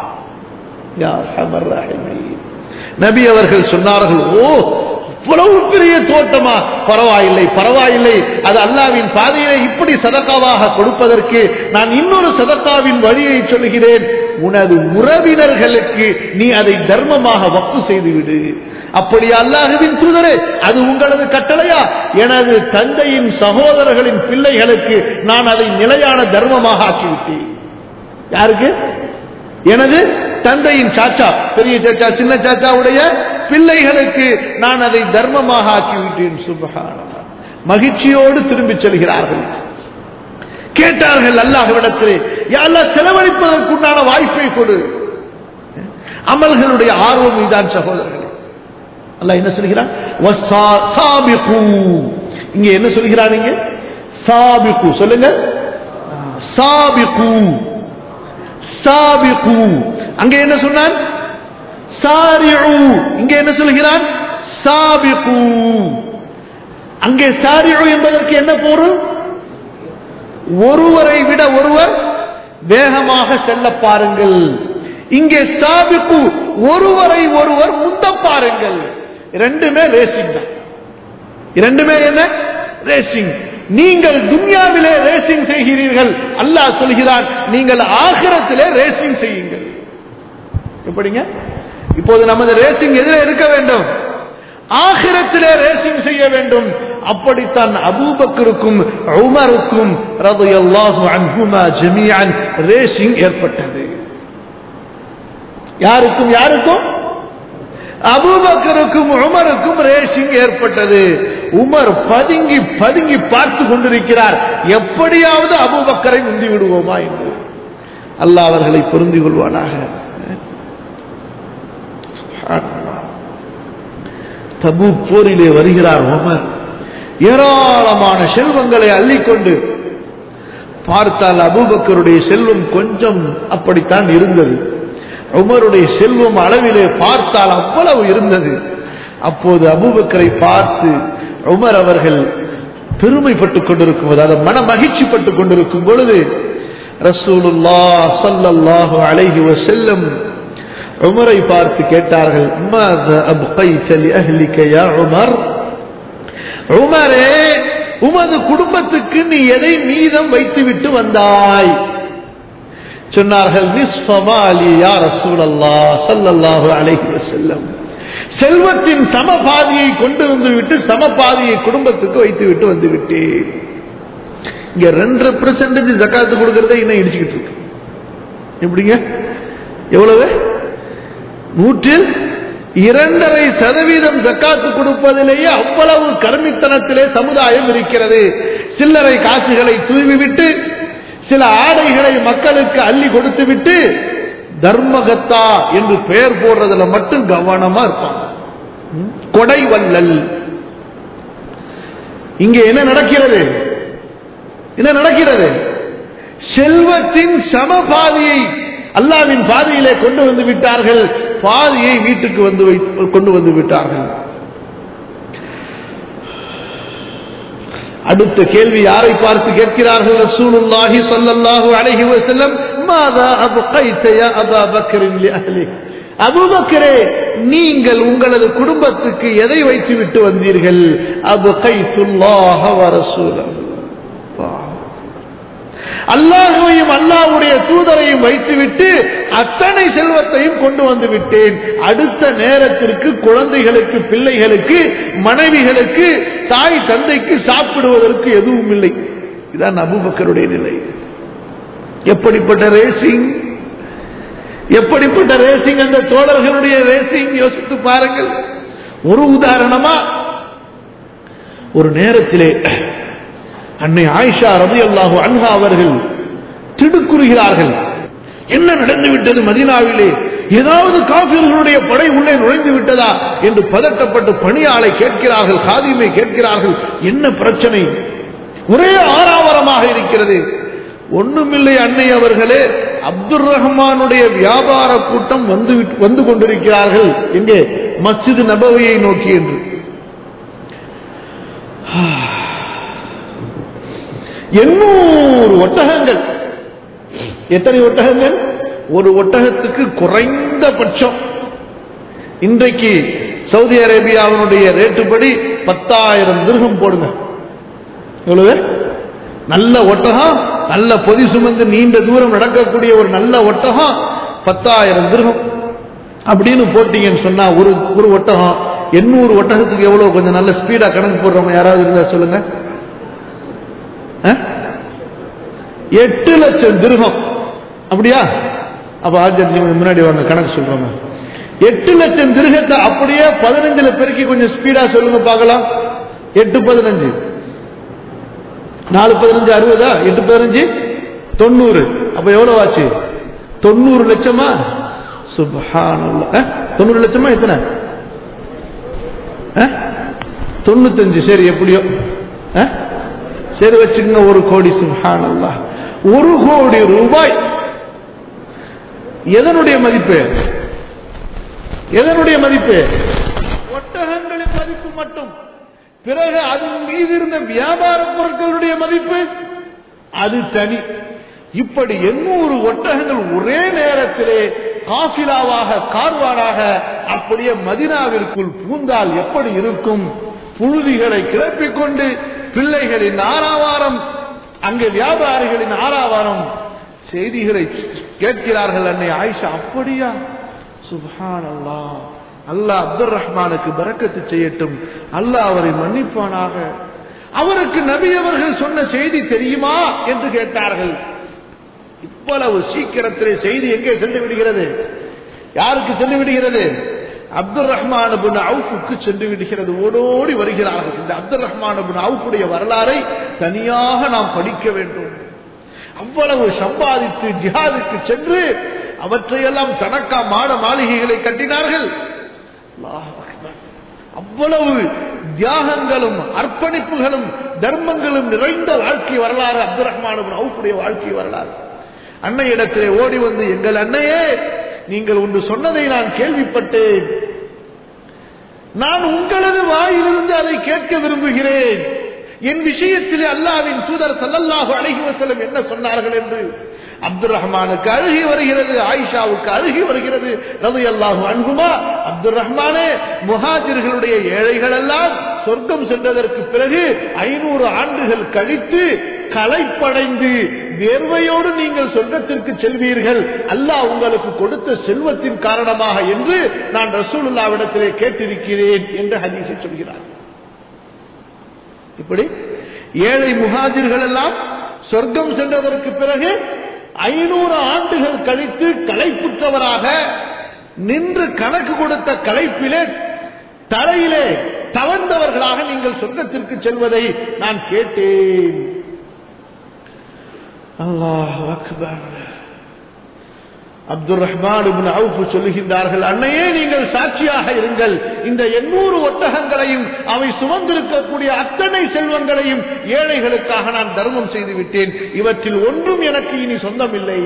யா அர்ஹமர் ராஹிமீன் நபி அவர்கள் சொன்னார்கள் ஓ இவ்வளவு பெரிய தோட்டமா பரவாயில்லை பரவாயில்லை அது அல்லாவின் பாதையிலே இப்படி சதக்காவாக கொடுப்பதற்கு நான் இன்னொரு சதக்காவின் வழியை சொல்கிறேன் உனது உறவினர்களுக்கு நீ அதை தர்மமாக வப்பு செய்துவிடு அப்படி அல்லாஹுவின் தூதரே அது உங்களது கட்டளையா எனது தந்தையின் சகோதரர்களின் பிள்ளைகளுக்கு நான் அதை நிலையான தர்மமாக ஆக்கிவிட்டேன் யாருக்கு எனது தந்தையின் சாச்சா பெரிய சாச்சா சின்ன சாச்சாவுடைய பிள்ளைகளுக்கு நான் அதை தர்மமாக ஆக்கிவிட்டேன் சுபஹானல்லாஹ் மகிழ்ச்சியோடு திரும்பிச் செல்கிறார்கள் கேட்டார்கள் அல்லாஹ்விடத்திலே யாரெல்லாம் செலவழிப்பதற்குண்டான வாய்ப்பை கொடு அமல்களுடைய ஆர்வம் இதுதான் சகோதரர்களே அல்லாஹ் என்ன சொல்கிறான் வஸ்ஸா- சாபிகு. இங்க என்ன சொல்கிறான் இங்க சாபிகு சொல்லுங்க சாபிகு சாபிகு அங்க என்ன சொன்னான் சாரிஉ இங்க என்ன சொல்கிறான் சாபிகு அங்கே சாரிஉ என்பதற்கு என்ன பொருள் ஒருவரை விட ஒருவர் வேகமாக செல்ல பாருங்கள் இங்கே சாபிக்கு ஒருவரை ஒருவர் முந்த பாருங்கள் இரண்டுமே ரேசிங் தான் இரண்டுமே என்ன ரேசிங் நீங்கள் துன்யாவிலே ரேசிங் செய்கிறீர்கள் அல்லாஹ் சொல்கிறான் நீங்கள் ஆகிரத்திலே ரேசிங் செய்யுங்கள் எப்படிங்க இப்போது நமது ரேசிங் எதிரே இருக்க வேண்டும் ஆகிரத்திலே ரேசிங் செய்ய வேண்டும் அப்படித்தான் அபூபக்கருக்கும் உமருக்கும் ரலியல்லாஹு அன்ஹுமா ஜமீஅன் ரேசிங் ஏற்பட்டது யாருக்கும் யாருக்கும் அபூபக்கருக்கும் உமருக்கும் ரேசிங் ஏற்பட்டது உமர் பதுங்கி பதுங்கி பார்த்து கொண்டிருக்கிறார் எப்படியாவது அபூபக்கரை முந்தி விடுவோமா என்று அல்லாஹ் அவர்களை பொருந்தி கொள்வானாக சுப்ஹானல்லாஹ். தபூக் போரிலே வருகிறார் உமர் ஏராளமான செல்வங்களை அள்ளிக்கொண்டு பார்த்தால் அபூபக்கருடைய செல்வம் கொஞ்சம் அப்படித்தான் இருந்தது உமருடைய செல்வம் அளவிலே பார்த்தால் அவ்வளவு இருந்தது அப்போது அபூபக்கரை பார்த்து உமர் அவர்கள் பெருமைப்பட்டுக் கொண்டிருக்கும் போது அதை மன மகிழ்ச்சிப்பட்டுக் கொண்டிருக்கும் பொழுது ரசூலுல்லாஹ் ஸல்லல்லாஹு அலைஹி வஸல்லம் உமரை பார்த்து கேட்டார்கள் "மாதா அப்கைத லிஅஹ்லிக யா உமர் உமரே உமது குடும்பத்துக்கு நீ எதை மீதம் வைத்துவிட்டு வந்தாய் சொன்னார்கள் "நிஸ்ஃப மாலி யா ரசூலல்லாஹ் ஸல்லல்லாஹு அலைஹி வஸல்லம் செல்வத்தின் சமபாதியை கொண்டு வந்து விட்டு சமபாதியை குடும்பத்துக்கு வைத்து விட்டு வந்து விட்டேன் இங்க ரெண்டு பெர்சன்டேஜ் ஜக்காத்து கொடுக்கறதே இன்னும் இடிச்சுக்கிட்டு இருக்கு எப்படிங்க எவ்வளவு நூற்றில் இரண்டரை சதவீதம் ஜக்காத்து கொடுப்பதிலேயே அவ்வளவு கருமித்தனத்திலே சமுதாயம் இருக்கிறது சில்லறை காசுகளை தூவிவிட்டு சில ஆடைகளை மக்களுக்கு அள்ளி கொடுத்துவிட்டு தர்மகத்தா என்று பெயர் போடுறதுல மட்டும் கவனமா இருப்பாங்க கொடை வல்லல் இங்கே என்ன நடக்கிறது என்ன நடக்கிறது செல்வத்தின் சமபாதியை அல்லாவின் பாதையிலே கொண்டு வந்து விட்டார்கள் பாதியை வீட்டுக்கு வந்து வை- கொண்டு வந்து விட்டார்கள் அடுத்த கேள்வி யாரை பார்த்து கேட்கிறார்கள் ரசூலுல்லாஹி ஸல்லல்லாஹு அலைஹி வஸல்லம் மாதா அப்கைத யா அபா பக்கரின் லிஅஹ்லிக் அபூபக்கரே நீங்கள் உங்களது குடும்பத்துக்கு எதை வைத்து விட்டு வந்தீர்கள் அப்கைத்துல்லாஹ வ ரசூலஹு அல்லாஹுவையும் அல்லாஹ்வுடைய தூதரையும் வைத்துவிட்டு அத்தனை செல்வத்தையும் கொண்டு வந்து விட்டேன் அடுத்த நேரத்திற்கு குழந்தைகளுக்கு பிள்ளைகளுக்கு மனைவிகளுக்கு தாய் தந்தைக்கு சாப்பிடுவதற்கு எதுவும் இல்லை இதான் அபூபக்கருடைய நிலை எப்படிப்பட்ட ரேசிங் எப்படிப்பட்ட ரேசிங் அந்த தோழர்களுடைய ரேசிங் யோசித்து பாருங்கள் ஒரு உதாரணமா ஒரு நேரத்திலே அன்னை ஆயிஷா ரதியல்லாஹு அன்ஹா அவர்கள் திடுக்குறுகிறார்கள் என்ன நடந்து விட்டது மதீனாவிலே ஏதாவது காபிர்களுடைய படை உள்ளே நுழைந்து விட்டதா என்று பதட்டப்பட்டு பணியாளை கேட்கிறார்கள் காதிமை கேட்கிறார்கள் என்ன பிரச்சனை ஒரே ஆறாவரமாக இருக்கிறது ஒண்ணுமில்லை அன்னை அவர்களே அப்துல் ரஹ்மானுடைய வியாபார கூட்டம் வந்து விட்டு- வந்து கொண்டிருக்கிறார்கள் எங்கே மஸ்ஜித் நபவியை நோக்கி என்று எண்ணூறு ஒட்டகங்கள் எத்தனை ஒட்டகங்கள் ஒரு ஒட்டகத்துக்கு குறைந்தபட்சம் இன்றைக்கு சவுதி அரேபியாவினுடைய ரேட்டுப்படி பத்தாயிரம் திருகம் போடுங்க எவ்வளவு நல்ல ஒட்டகம் நல்ல பொதி சுமந்து நீண்ட தூரம் நடக்கக்கூடிய ஒரு நல்ல ஒட்டகம் பத்தாயிரம் திருகம் அப்படின்னு போட்டீங்கன்னு சொன்னா ஒரு ஒரு ஒட்டகம் எண்ணூறு ஒட்டகத்துக்கு எவ்வளவு கொஞ்சம் நல்ல ஸ்பீடா கணக்கு போடுறவங்க யாராவது இருந்தா சொல்லுங்க அஹ்? எட்டு லட்சம் திருகம் அப்படியா அப்ப ஆஜர் நீங்க முன்னாடி வாங்க கணக்கு சொல்றோங்க எட்டு லட்சம் திருகத்தை அப்படியே பதினஞ்சுல பெருக்கி கொஞ்சம் ஸ்பீடா சொல்லுங்க பார்க்கலாம் எட்டு பதினஞ்சு நாலு பதினஞ்சு அறுபதா எட்டு பதினஞ்சு தொண்ணூறு அப்ப எவ்வளவு ஆச்சு தொண்ணூறு லட்சமா சுபஹானல்லாஹ். அஹ்? தொண்ணூறு லட்சமா எத்தனை அஹ்? தொண்ணூத்தஞ்சு சரி எப்படியோ அஹ்? சரி வச்சுக்கங்க ஒரு கோடி சுபஹானல்லா ஒரு கோடி ரூபாய் எதனுடைய மதிப்பு எதனுடைய மதிப்பு ஒட்டகங்களின் மதிப்பு மட்டும் பிறகு அதன் மீது இருந்த வியாபார பொருட்களுடைய மதிப்பு அது தனி இப்படி எண்ணூறு ஒட்டகங்கள் ஒரே நேரத்திலே காஃபிலாவாக கார்வானாக அப்படியே மதினாவிற்குள் பூந்தால் எப்படி இருக்கும் புழுதிகளை கிளப்பிக் கொண்டு பிள்ளைகளின் ஆறாவாரம் அங்கே வியாபாரிகளின் ஆறாவாரம் செய்திகளை கேட்கிறார்கள் அன்னை ஆயிஷா அப்படியா சுப்ஹான் அல்லாஹ் அல்லாஹ் அப்துல் ரஹ்மானுக்கு பரக்கத்து செய்யட்டும் அல்லாஹ் அவரை மன்னிப்பானாக அவருக்கு நபி அவர்கள் சொன்ன செய்தி தெரியுமா என்று கேட்டார்கள் இவ்வளவு சீக்கிரத்திலே செய்தி எங்கே சென்று விடுகிறது யாருக்கு சென்று விடுகிறது அப்துல் ரஹ்மான் பின் அவுஃபுக்கு சென்று விடுகிறது ஓடோடி வருகிறார்கள் இந்த அப்துல் ரஹ்மான் பின் அவுஃபுடைய வரலாறை தனியாக நாம் படிக்க வேண்டும் அவ்வளவு சம்பாதித்து ஜிஹாதுக்கு சென்று அவற்றையெல்லாம் தனக்கா மாட மாளிகைகளை கட்டினார்கள் அல்லாஹ் அக்பர். அவ்வளவு தியாகங்களும் அர்ப்பணிப்புகளும் தர்மங்களும் நிறைந்த வாழ்க்கை வரலாறு அப்துல் ரஹ்மான் பின் அவுஃபுடைய வாழ்க்கை வரலாறு அன்னை இடத்திலே ஓடி வந்து எங்கள் அன்னையே நீங்கள் ஒன்று சொன்னதை நான் கேள்விப்பட்டேன் நான் உங்களது வாயிலிருந்து அதை கேட்க விரும்புகிறேன் என் விஷயத்திலே அல்லாவின் தூதர் ஸல்லல்லாஹு அலைஹி வஸல்லம் என்ன சொன்னார்கள் என்று அப்துல் ரஹ்மானுக்கு அழுகி வருகிறது ஆயிஷாவுக்கு அழுகி வருகிறது ரலியல்லாஹு அன்ஹுமா அப்துல் ரஹ்மானே முஹாஜிர்களுடைய ஏழைகள் எல்லாம் சொர்க்கம் சென்றதற்கு பிறகு ஐநூறு ஆண்டுகள் கழித்து களைப்படைந்து வேர்வையோடு நீங்கள் சொர்க்கத்திற்கு செல்வீர்கள் அல்லாஹ் உங்களுக்கு கொடுத்த செல்வத்தின் காரணமாக என்று நான் ரசூலுல்லாவிடத்திலே கேட்டிருக்கிறேன் என்று ஹதீஸை சொல்கிறார் இப்படி ஏழை முஹாஜிர்கள் எல்லாம் சொர்க்கம் சென்றதற்கு பிறகு ஐநூறு ஆண்டுகள் கழித்து களைப்புற்றவராக நின்று கணக்கு கொடுத்த களைப்பிலே தலையிலே தவழ்ந்தவர்களாக நீங்கள் சொர்க்கத்திற்கு செல்வதை நான் கேட்டேன் அல்லாஹ் அக்பர் அப்துல் ரஹ்மான் இப்னு அவுஃப் சொல்லுகின்றார்கள் அன்னையே நீங்கள் சாட்சியாக இருங்கள் இந்த எண்ணூறு ஒட்டகங்களையும் அவை சுமந்திருக்கக்கூடிய அத்தனை செல்வங்களையும் ஏழைகளுக்காக நான் தர்மம் செய்து விட்டேன் இவற்றில் ஒன்றும் எனக்கு இனி சொந்தமில்லை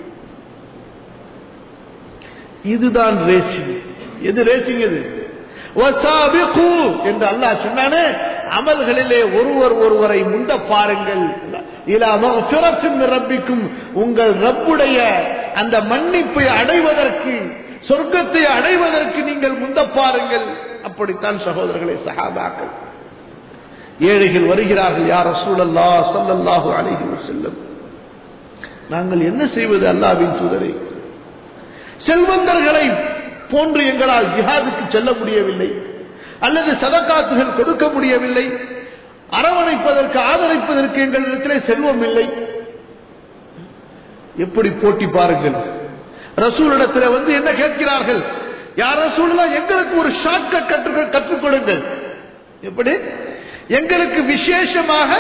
இதுதான் ரேசிங் எது ரேசிங் எது வசாபிகு என்று அல்லாஹ் சொன்னானே அமல்களிலே ஒருவர் ஒருவரை முந்த பாருங்கள் இலா மக்ஃபிரத்தின் ரப்பிக்கும் உங்கள் ரப்புடைய அந்த மன்னிப்பை அடைவதற்கு சொர்க்கத்தை அடைவதற்கு நீங்கள் முந்த பாருங்கள் அப்படித்தான் சகோதரர்களை சகாபாக்கள் ஏழைகள் வருகிறார்கள் யார் ரசூலல்லா ஸல்லல்லாஹு அலைஹி வஸல்லம் நாங்கள் என்ன செய்வது அல்லாஹ்வின் தூதரை செல்வந்தர்களை போன்று எங்களால் ஜிஹாதுக்கு செல்ல முடியவில்லை அல்லது சதக்காத்துகள் கொடுக்க முடியவில்லை அரவணைப்பதற்கு ஆதரிப்பதற்கு எங்களிடத்திலே செல்வம் இல்லை எப்படி போட்டி பாருங்கள் ரசூலிடத்தில் வந்து என்ன கேட்கிறார்கள் யார் ரசூலா எங்களுக்கு ஒரு ஷார்ட்கட் கற்று கற்றுக் கொடுங்கள் எப்படி எங்களுக்கு விசேஷமாக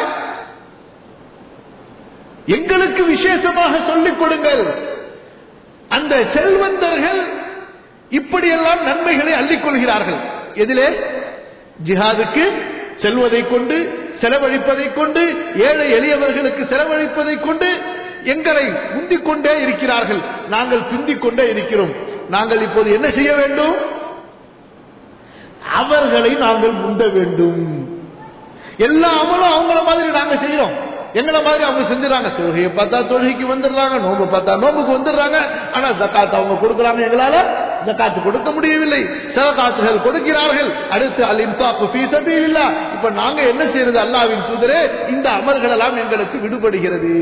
எங்களுக்கு விசேஷமாக சொல்லிக் கொடுங்கள் அந்த செல்வந்தர்கள் இப்படியெல்லாம் நன்மைகளை அள்ளிக் கொள்கிறார்கள் எதிலே ஜிஹாதுக்கு செல்வதை கொண்டு செலவழிப்பதை கொண்டு ஏழை எளியவர்களுக்கு செலவழிப்பதை கொண்டு எங்களை முந்திக் கொண்டே இருக்கிறார்கள் நாங்கள் பிந்திக் கொண்டே இருக்கிறோம் நாங்கள் இப்போது என்ன செய்ய வேண்டும் அவர்களை நாங்கள் முந்த வேண்டும் எல்லா அமலும் அவங்கள மாதிரி நாங்க செய்யறோம் எங்களை மாதிரி அவங்க செஞ்சுறாங்க தொழுகையை பார்த்தா தொழுகைக்கு வந்துடுறாங்க நோம்பு பார்த்தா நோம்புக்கு வந்துடுறாங்க ஆனா ஜக்காத்து அவங்க கொடுக்குறாங்க எங்களால ஜக்காத்து கொடுக்க முடியவில்லை சதகாத்துகள் கொடுக்கிறார்கள் அடுத்து அல் இன்பாக்கு ஃபீஸபி இல்ல இப்ப நாங்க என்ன செய்யறது அல்லாவின் தூதரே இந்த அமல்கள் எல்லாம் எங்களுக்கு விடுபடுகிறது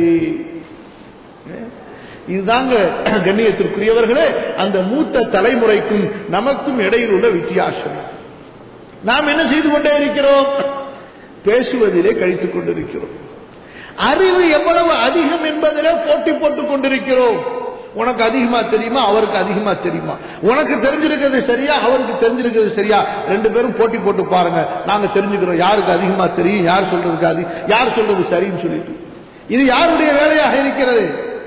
இதுதாங்க கண்ணியத்திற்குரியவர்களே அந்த மூத்த தலைமுறைக்கும் நமக்கும் இடையில் உள்ள வித்தியாசம் நாம் என்ன செய்து கொண்டே இருக்கிறோம் பேசுவதிலே கழித்துக் கொண்டிருக்கிறோம் அறிவு எவ்வளவு அதிகம் என்பதிலே போட்டி போட்டுக் கொண்டிருக்கிறோம் உனக்கு அதிகமா தெரியுமா அவருக்கு அதிகமா தெரியுமா உனக்கு தெரிஞ்சிருக்கிறது சரியா அவருக்கு தெரிஞ்சிருக்கிறது சரியா ரெண்டு பேரும் போட்டி போட்டு பாருங்க நாங்க தெரிஞ்சுக்கிறோம் யாருக்கு அதிகமா தெரியும் யார் சொல்றதுக்கு அதிகம் யார் சொல்றது சரின்னு சொல்லிட்டு இது யாருடைய வேலையாக இருக்கிறது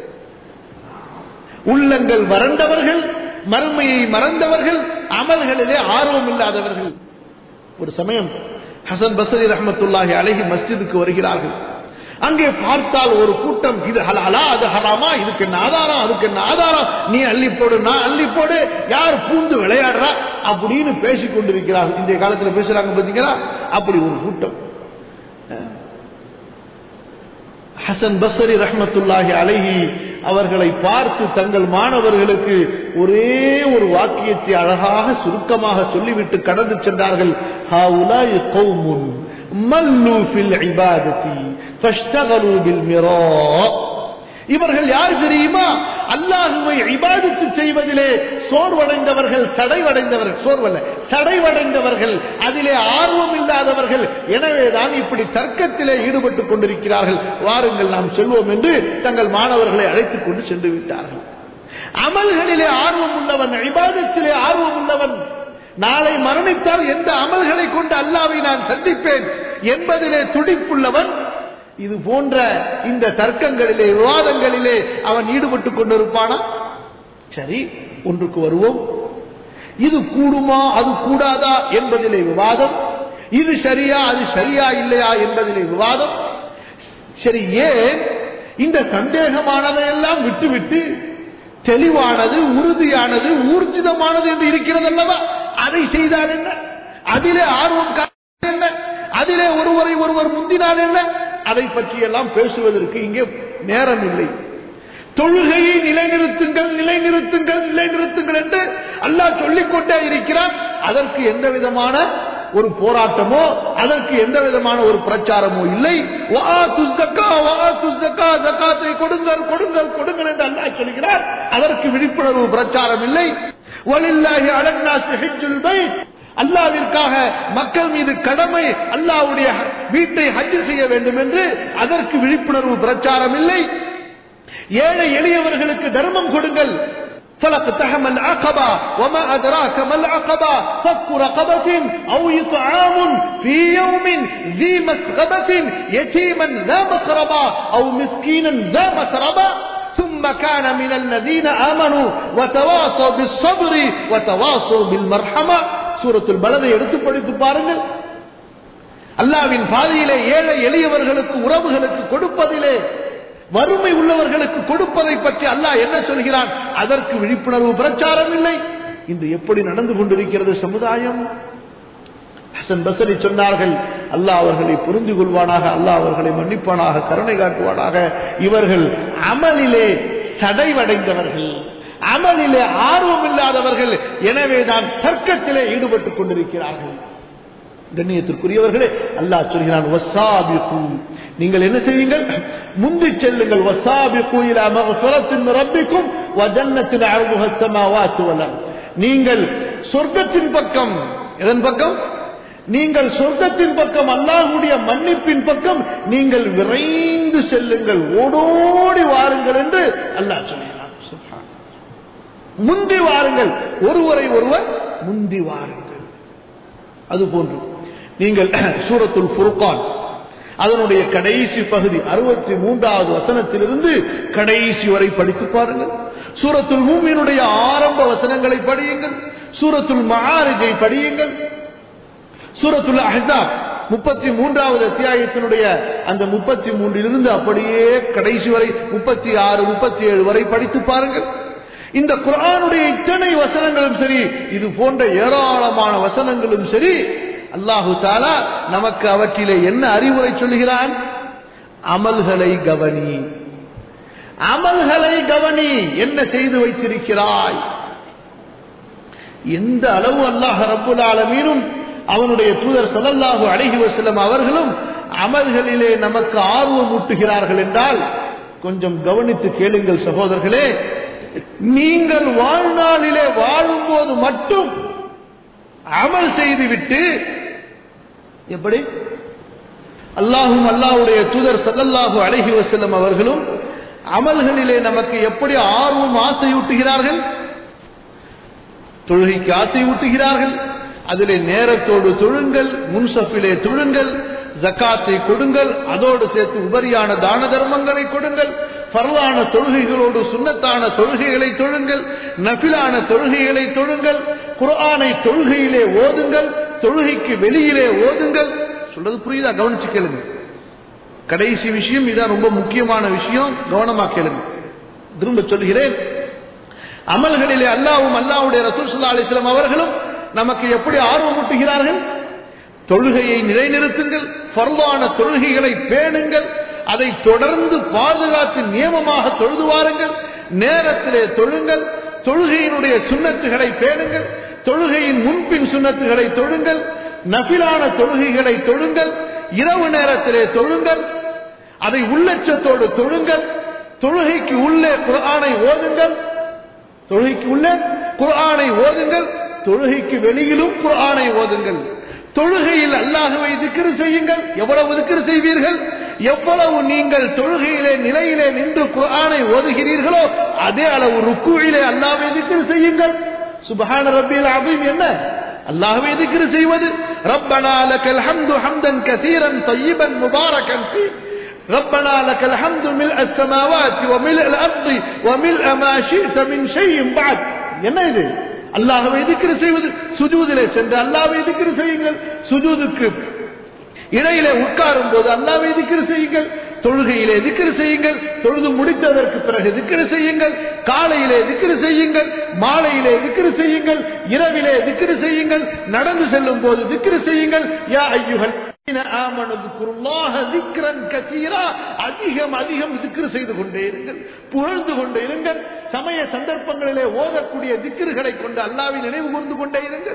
உள்ளங்கள் வறண்டவர்கள் மறுமையை மறந்தவர்கள் அமல்களிலே ஆர்வம் இல்லாதவர்கள் ஒரு சமயம் ஹசன் பசரி ரஹமத்துல்லாஹி அழகி மஸ்ஜிதுக்கு வருகிறார்கள் அங்கே பார்த்தால் ஒரு கூட்டம் இது ஹலாலா அது ஹராமா இதுக்கு என்ன ஆதாரம் அதுக்கு என்ன ஆதாரம் நீ அள்ளி போடு நான் அள்ளி போடு யார் பூந்து விளையாடுறா அப்படின்னு பேசிக் கொண்டிருக்கிறார்கள் இன்றைய காலத்தில் பேசுறாங்க பாத்தீங்களா அப்படி ஒரு கூட்டம் ஹசன் பசரி ரஹமத்துல்லாஹி அழகி அவர்களை பார்த்து தங்கள் மாணவர்களுக்கு ஒரே ஒரு வாக்கியத்தை அழகாக சுருக்கமாக சொல்லிவிட்டு கடந்து சென்றார்கள் ஹாவுலாய் கௌமுன் மல்லு ஃபில் இபாதத்தி ஃபஷ்தகலு பில் மிரா இவர்கள் யார் தெரியுமா அல்லாஹுவை இபாதத்து செய்வதிலே சோர்வடைந்தவர்கள் சடைவடைந்தவர்கள் சோர்வல்ல சடைவடைந்தவர்கள் அதிலே ஆர்வம் இல்லாதவர்கள் எனவேதான் இப்படி தர்க்கத்திலே ஈடுபட்டுக் கொண்டிருக்கிறார்கள் வாருங்கள் நாம் செல்வோம் என்று தங்கள் மாணவர்களை அழைத்துக் கொண்டு சென்று விட்டார்கள் அமல்களிலே ஆர்வம் உள்ளவன் இபாதத்திலே ஆர்வம் உள்ளவன் நாளை மரணித்தால் எந்த அமல்களை கொண்டு அல்லாவை நான் சந்திப்பேன் என்பதிலே துடிப்புள்ளவன் இது போன்ற இந்த தர்க்கங்களிலே விவாதங்களிலே அவன் ஈடுபட்டுக் கொண்டிருப்பானா சரி ஒன்றுக்கு வருவோம் இது கூடுமா அது கூடாதா என்பதிலே விவாதம் இது சரியா அது சரியா இல்லையா என்பதிலே விவாதம் சரி ஏன் இந்த சந்தேகமானதையெல்லாம் விட்டுவிட்டு தெளிவானது உறுதியானது ஊர்ஜிதமானது என்று இருக்கிறது அல்லவா அதை செய்தால் என்ன அதிலே ஆர்வம் என்ன அதிலே ஒருவரை ஒருவர் முந்தினால் என்ன அதை பற்றியெல்லாம் பேசுவதற்கு இங்கே நேரம் இல்லை தொழுகையை நிலைநிறுத்துங்கள் நிலைநிறுத்துங்கள் நிலைநிறுத்துங்கள் என்று அல்லாஹ் சொல்லிக் கொண்டே இருக்கிறான் அதற்கு எந்த விதமான ஒரு போராட்டமோ அதற்கு எந்த விதமான ஒரு பிரச்சாரமோ இல்லை ஜக்காத்தை கொடுங்கள் கொடுங்கள் கொடுங்கள் என்று அல்லாஹ் சொல்கிறார் அதற்கு விழிப்புணர்வு பிரச்சாரம் இல்லை அல்லாவிற்காக மக்கள் மீது கடமை அல்லாவுடைய வீட்டை ஹஜ் செய்ய வேண்டும் என்று அதற்கு விழிப்புணர்வு பிரச்சாரம் இல்லை ஏழை எளியவர்களுக்கு தர்மம் கொடுங்கள் فلقتحم العقبة وما أدراك ما العقبة فك رقبة أو إطعام في يوم ذي مسغبة يتيما ذا مقربة أو مسكينا ذا متربة ثم كان من الذين آمنوا وتواصوا بالصبر وتواصوا بالمرحمة سورة البلد எடுத்து படித்து பாருங்கள் அல்லாவின் பாதையிலே ஏழை எளியவர்களுக்கு உறவுகளுக்கு கொடுப்பதிலே வறுமை உள்ளவர்களுக்கு கொடுப்பதை பற்றி அல்லாஹ் என்ன சொல்கிறான் அதற்கு விழிப்புணர்வு பிரச்சாரம் இல்லை இன்று எப்படி நடந்து கொண்டிருக்கிறது சமுதாயம் ஹசன் பசரி சொன்னார்கள் அல்லாஹ் அவர்களை புரிந்து கொள்வானாக அல்லாஹ் அவர்களை மன்னிப்பானாக கருணை காட்டுவானாக இவர்கள் அமலிலே சதைவடைந்தவர்கள் அமலிலே ஆர்வம் இல்லாதவர்கள் எனவேதான் தர்க்கத்திலே ஈடுபட்டுக் கொண்டிருக்கிறார்கள் கண்ணியத்திற்குரியவர்களே அல்லாஹ் சொல்கிறான் வசாபிகு நீங்கள் என்ன செய்யுங்கள் முந்தி செல்லுங்கள் வசாபிகு இலா மக்ஃபிரத்தின் ரப்பிக்கும் வ ஜன்னத்தின் அர்துஹ ஸமாவாத்து வல் அர்த் நீங்கள் சொர்க்கத்தின் பக்கம் எதன் பக்கம் நீங்கள் சொர்க்கத்தின் பக்கம் அல்லாஹ்வுடைய மன்னிப்பின் பக்கம் நீங்கள் விரைந்து செல்லுங்கள் ஓடோடி வாருங்கள் என்று அல்லாஹ் சொல்கிறான் சுப்ஹான் முந்தி வாருங்கள் ஒருவரை ஒருவர் முந்தி வாருங்கள் அது போன்று நீங்கள் சூரத்துல் ஃபுர்கான் அதனுடைய கடைசி பகுதி அறுபத்தி மூன்றாவது வசனத்திலிருந்து கடைசி வரை படித்து பாருங்கள் சூரத்துல் மூமினுடைய ஆரம்ப வசனங்களை படியுங்கள் சூரத்துல் மஆரிஜை படியுங்கள் சூரத்துல் அஹ்ஸாப் முப்பத்தி மூன்றாவது அத்தியாயத்தினுடைய அந்த முப்பத்தி மூன்றிலிருந்து அப்படியே கடைசி வரை முப்பத்தி ஆறு முப்பத்தி ஏழு வரை படித்து பாருங்கள் இந்த குரானுடைய இத்தனை வசனங்களும் சரி இது போன்ற ஏராளமான வசனங்களும் சரி அல்லாஹு தாலா நமக்கு அவற்றிலே என்ன அறிவுரை சொல்கிறான் அமல்களை கவனி அமல்களை கவனி என்ன செய்து வைத்திருக்கிறாய் எந்த அளவு அல்லாஹ் ரப்புல் ஆலமீனும் அவனுடைய தூதர் சல்லல்லாஹு அலைஹி வஸல்லம் அவர்களும் அமல்களிலே நமக்கு ஆர்வம் ஊட்டுகிறார்கள் என்றால் கொஞ்சம் கவனித்து கேளுங்கள் சகோதரர்களே நீங்கள் வாழ்நாளிலே வாழும்போது மட்டும் அமல் செய்துவிட்டு எப்படி அல்லாஹும் அல்லாஹுடைய தூதர் சல்லல்லாஹு அலைஹி வஸல்லம் அவர்களும் அமல்களிலே நமக்கு எப்படி ஆர்வம் ஆசையூட்டுகிறார்கள் தொழுகைக்கு ஆசை ஊட்டுகிறார்கள் அதிலே நேரத்தோடு தொழுங்கள் முன்சப்பிலே தொழுங்கள் ஜக்காத்தை கொடுங்கள் அதோடு சேர்த்து உபரியான தான தர்மங்களை கொடுங்கள் பரவான தொழுகைகளோடு சுண்ணத்தான தொழுகைகளை தொழுங்கள் நபிலான தொழுகைகளை தொழுங்கள் குர்ஆனை தொழுகையிலே ஓதுங்கள் தொழுகைக்கு வெளியிலே ஓதுங்கள் சொல்றது புரியுதா கவனிச்சு கேளுங்க கடைசி விஷயம் இதான் ரொம்ப முக்கியமான விஷயம் கவனமா கேளுங்க திரும்ப சொல்கிறேன் அமல்களிலே அல்லாவும் அல்லாவுடைய ரசூல் சுல்லா அலிஸ்லாம் அவர்களும் நமக்கு எப்படி ஆர்வம் ஊட்டுகிறார்கள் தொழுகையை நிலைநிறுத்துங்கள் பரவான தொழுகைகளை பேணுங்கள் அதை தொடர்ந்து பாதுகாத்து நியமமாக தொழுது வாருங்கள் நேரத்திலே தொழுங்கள் தொழுகையினுடைய சுண்ணத்துகளை பேணுங்கள் தொழுகையின் முன்பின் சுண்ணத்துகளை தொழுங்கள் நபிலான தொழுகைகளை தொழுங்கள் இரவு நேரத்திலே தொழுங்கள் அதை உள்ளச்சத்தோடு தொழுங்கள் தொழுகைக்கு உள்ளே குரானை ஓதுங்கள் தொழுகைக்கு உள்ளே குரானை ஓதுங்கள் தொழுகைக்கு வெளியிலும் குரானை ஓதுங்கள் தொழுகையில் அல்லாஹுவை திக்ரு செய்யுங்கள் எவ்வளவு திக்ரு செய்வீர்கள் எவ்வளவு நீங்கள் தொழுகையிலே நிலையிலே நின்று குரானை ஓதுகிறீர்களோ அதே அளவு ருக்குவிலே அல்லாஹ்வை திக்ரு செய்யுங்கள் சுபஹான ரப்பில் அபீம் என்ன அல்லாஹ்வை திக்ரு செய்வது ரப்பனா லக்கல் ஹம்து ஹம்தன் கசீரன் طيبا مباركا فيه ربنا لك الحمد ملء السماوات وملء الأرض وملء ما شئت من شيء بعد என்ன இது அல்லாஹ்வை திக்ரு செய்வது சுஜூதிலே சென்று அல்லாஹ்வை திக்ரு செய்யுங்கள் சுஜூதுக்கு இடையிலே உட்காரும் போது அல்லாஹ்வை திக்ரு செய்யுங்கள் தொழுகையிலே திக்ரு செய்யுங்கள் தொழுது முடித்ததற்கு பிறகு திக்ரு செய்யுங்கள் காலையிலே திக்ரு செய்யுங்கள் மாலையிலே திக்ரு செய்யுங்கள் இரவிலே திக்ரு செய்யுங்கள் நடந்து செல்லும் போது திக்ரு செய்யுங்கள் யா ஐயுகள் அதிகம் அதிகம் திக்ரு செய்து கொண்டே இருங்கள் புகழ்ந்து கொண்டே இருங்கள் சமய சந்தர்ப்பங்களிலே ஓதக்கூடிய திக்ருகளை கொண்டு அல்லாவின் நினைவு கூர்ந்து கொண்டே இருங்கள்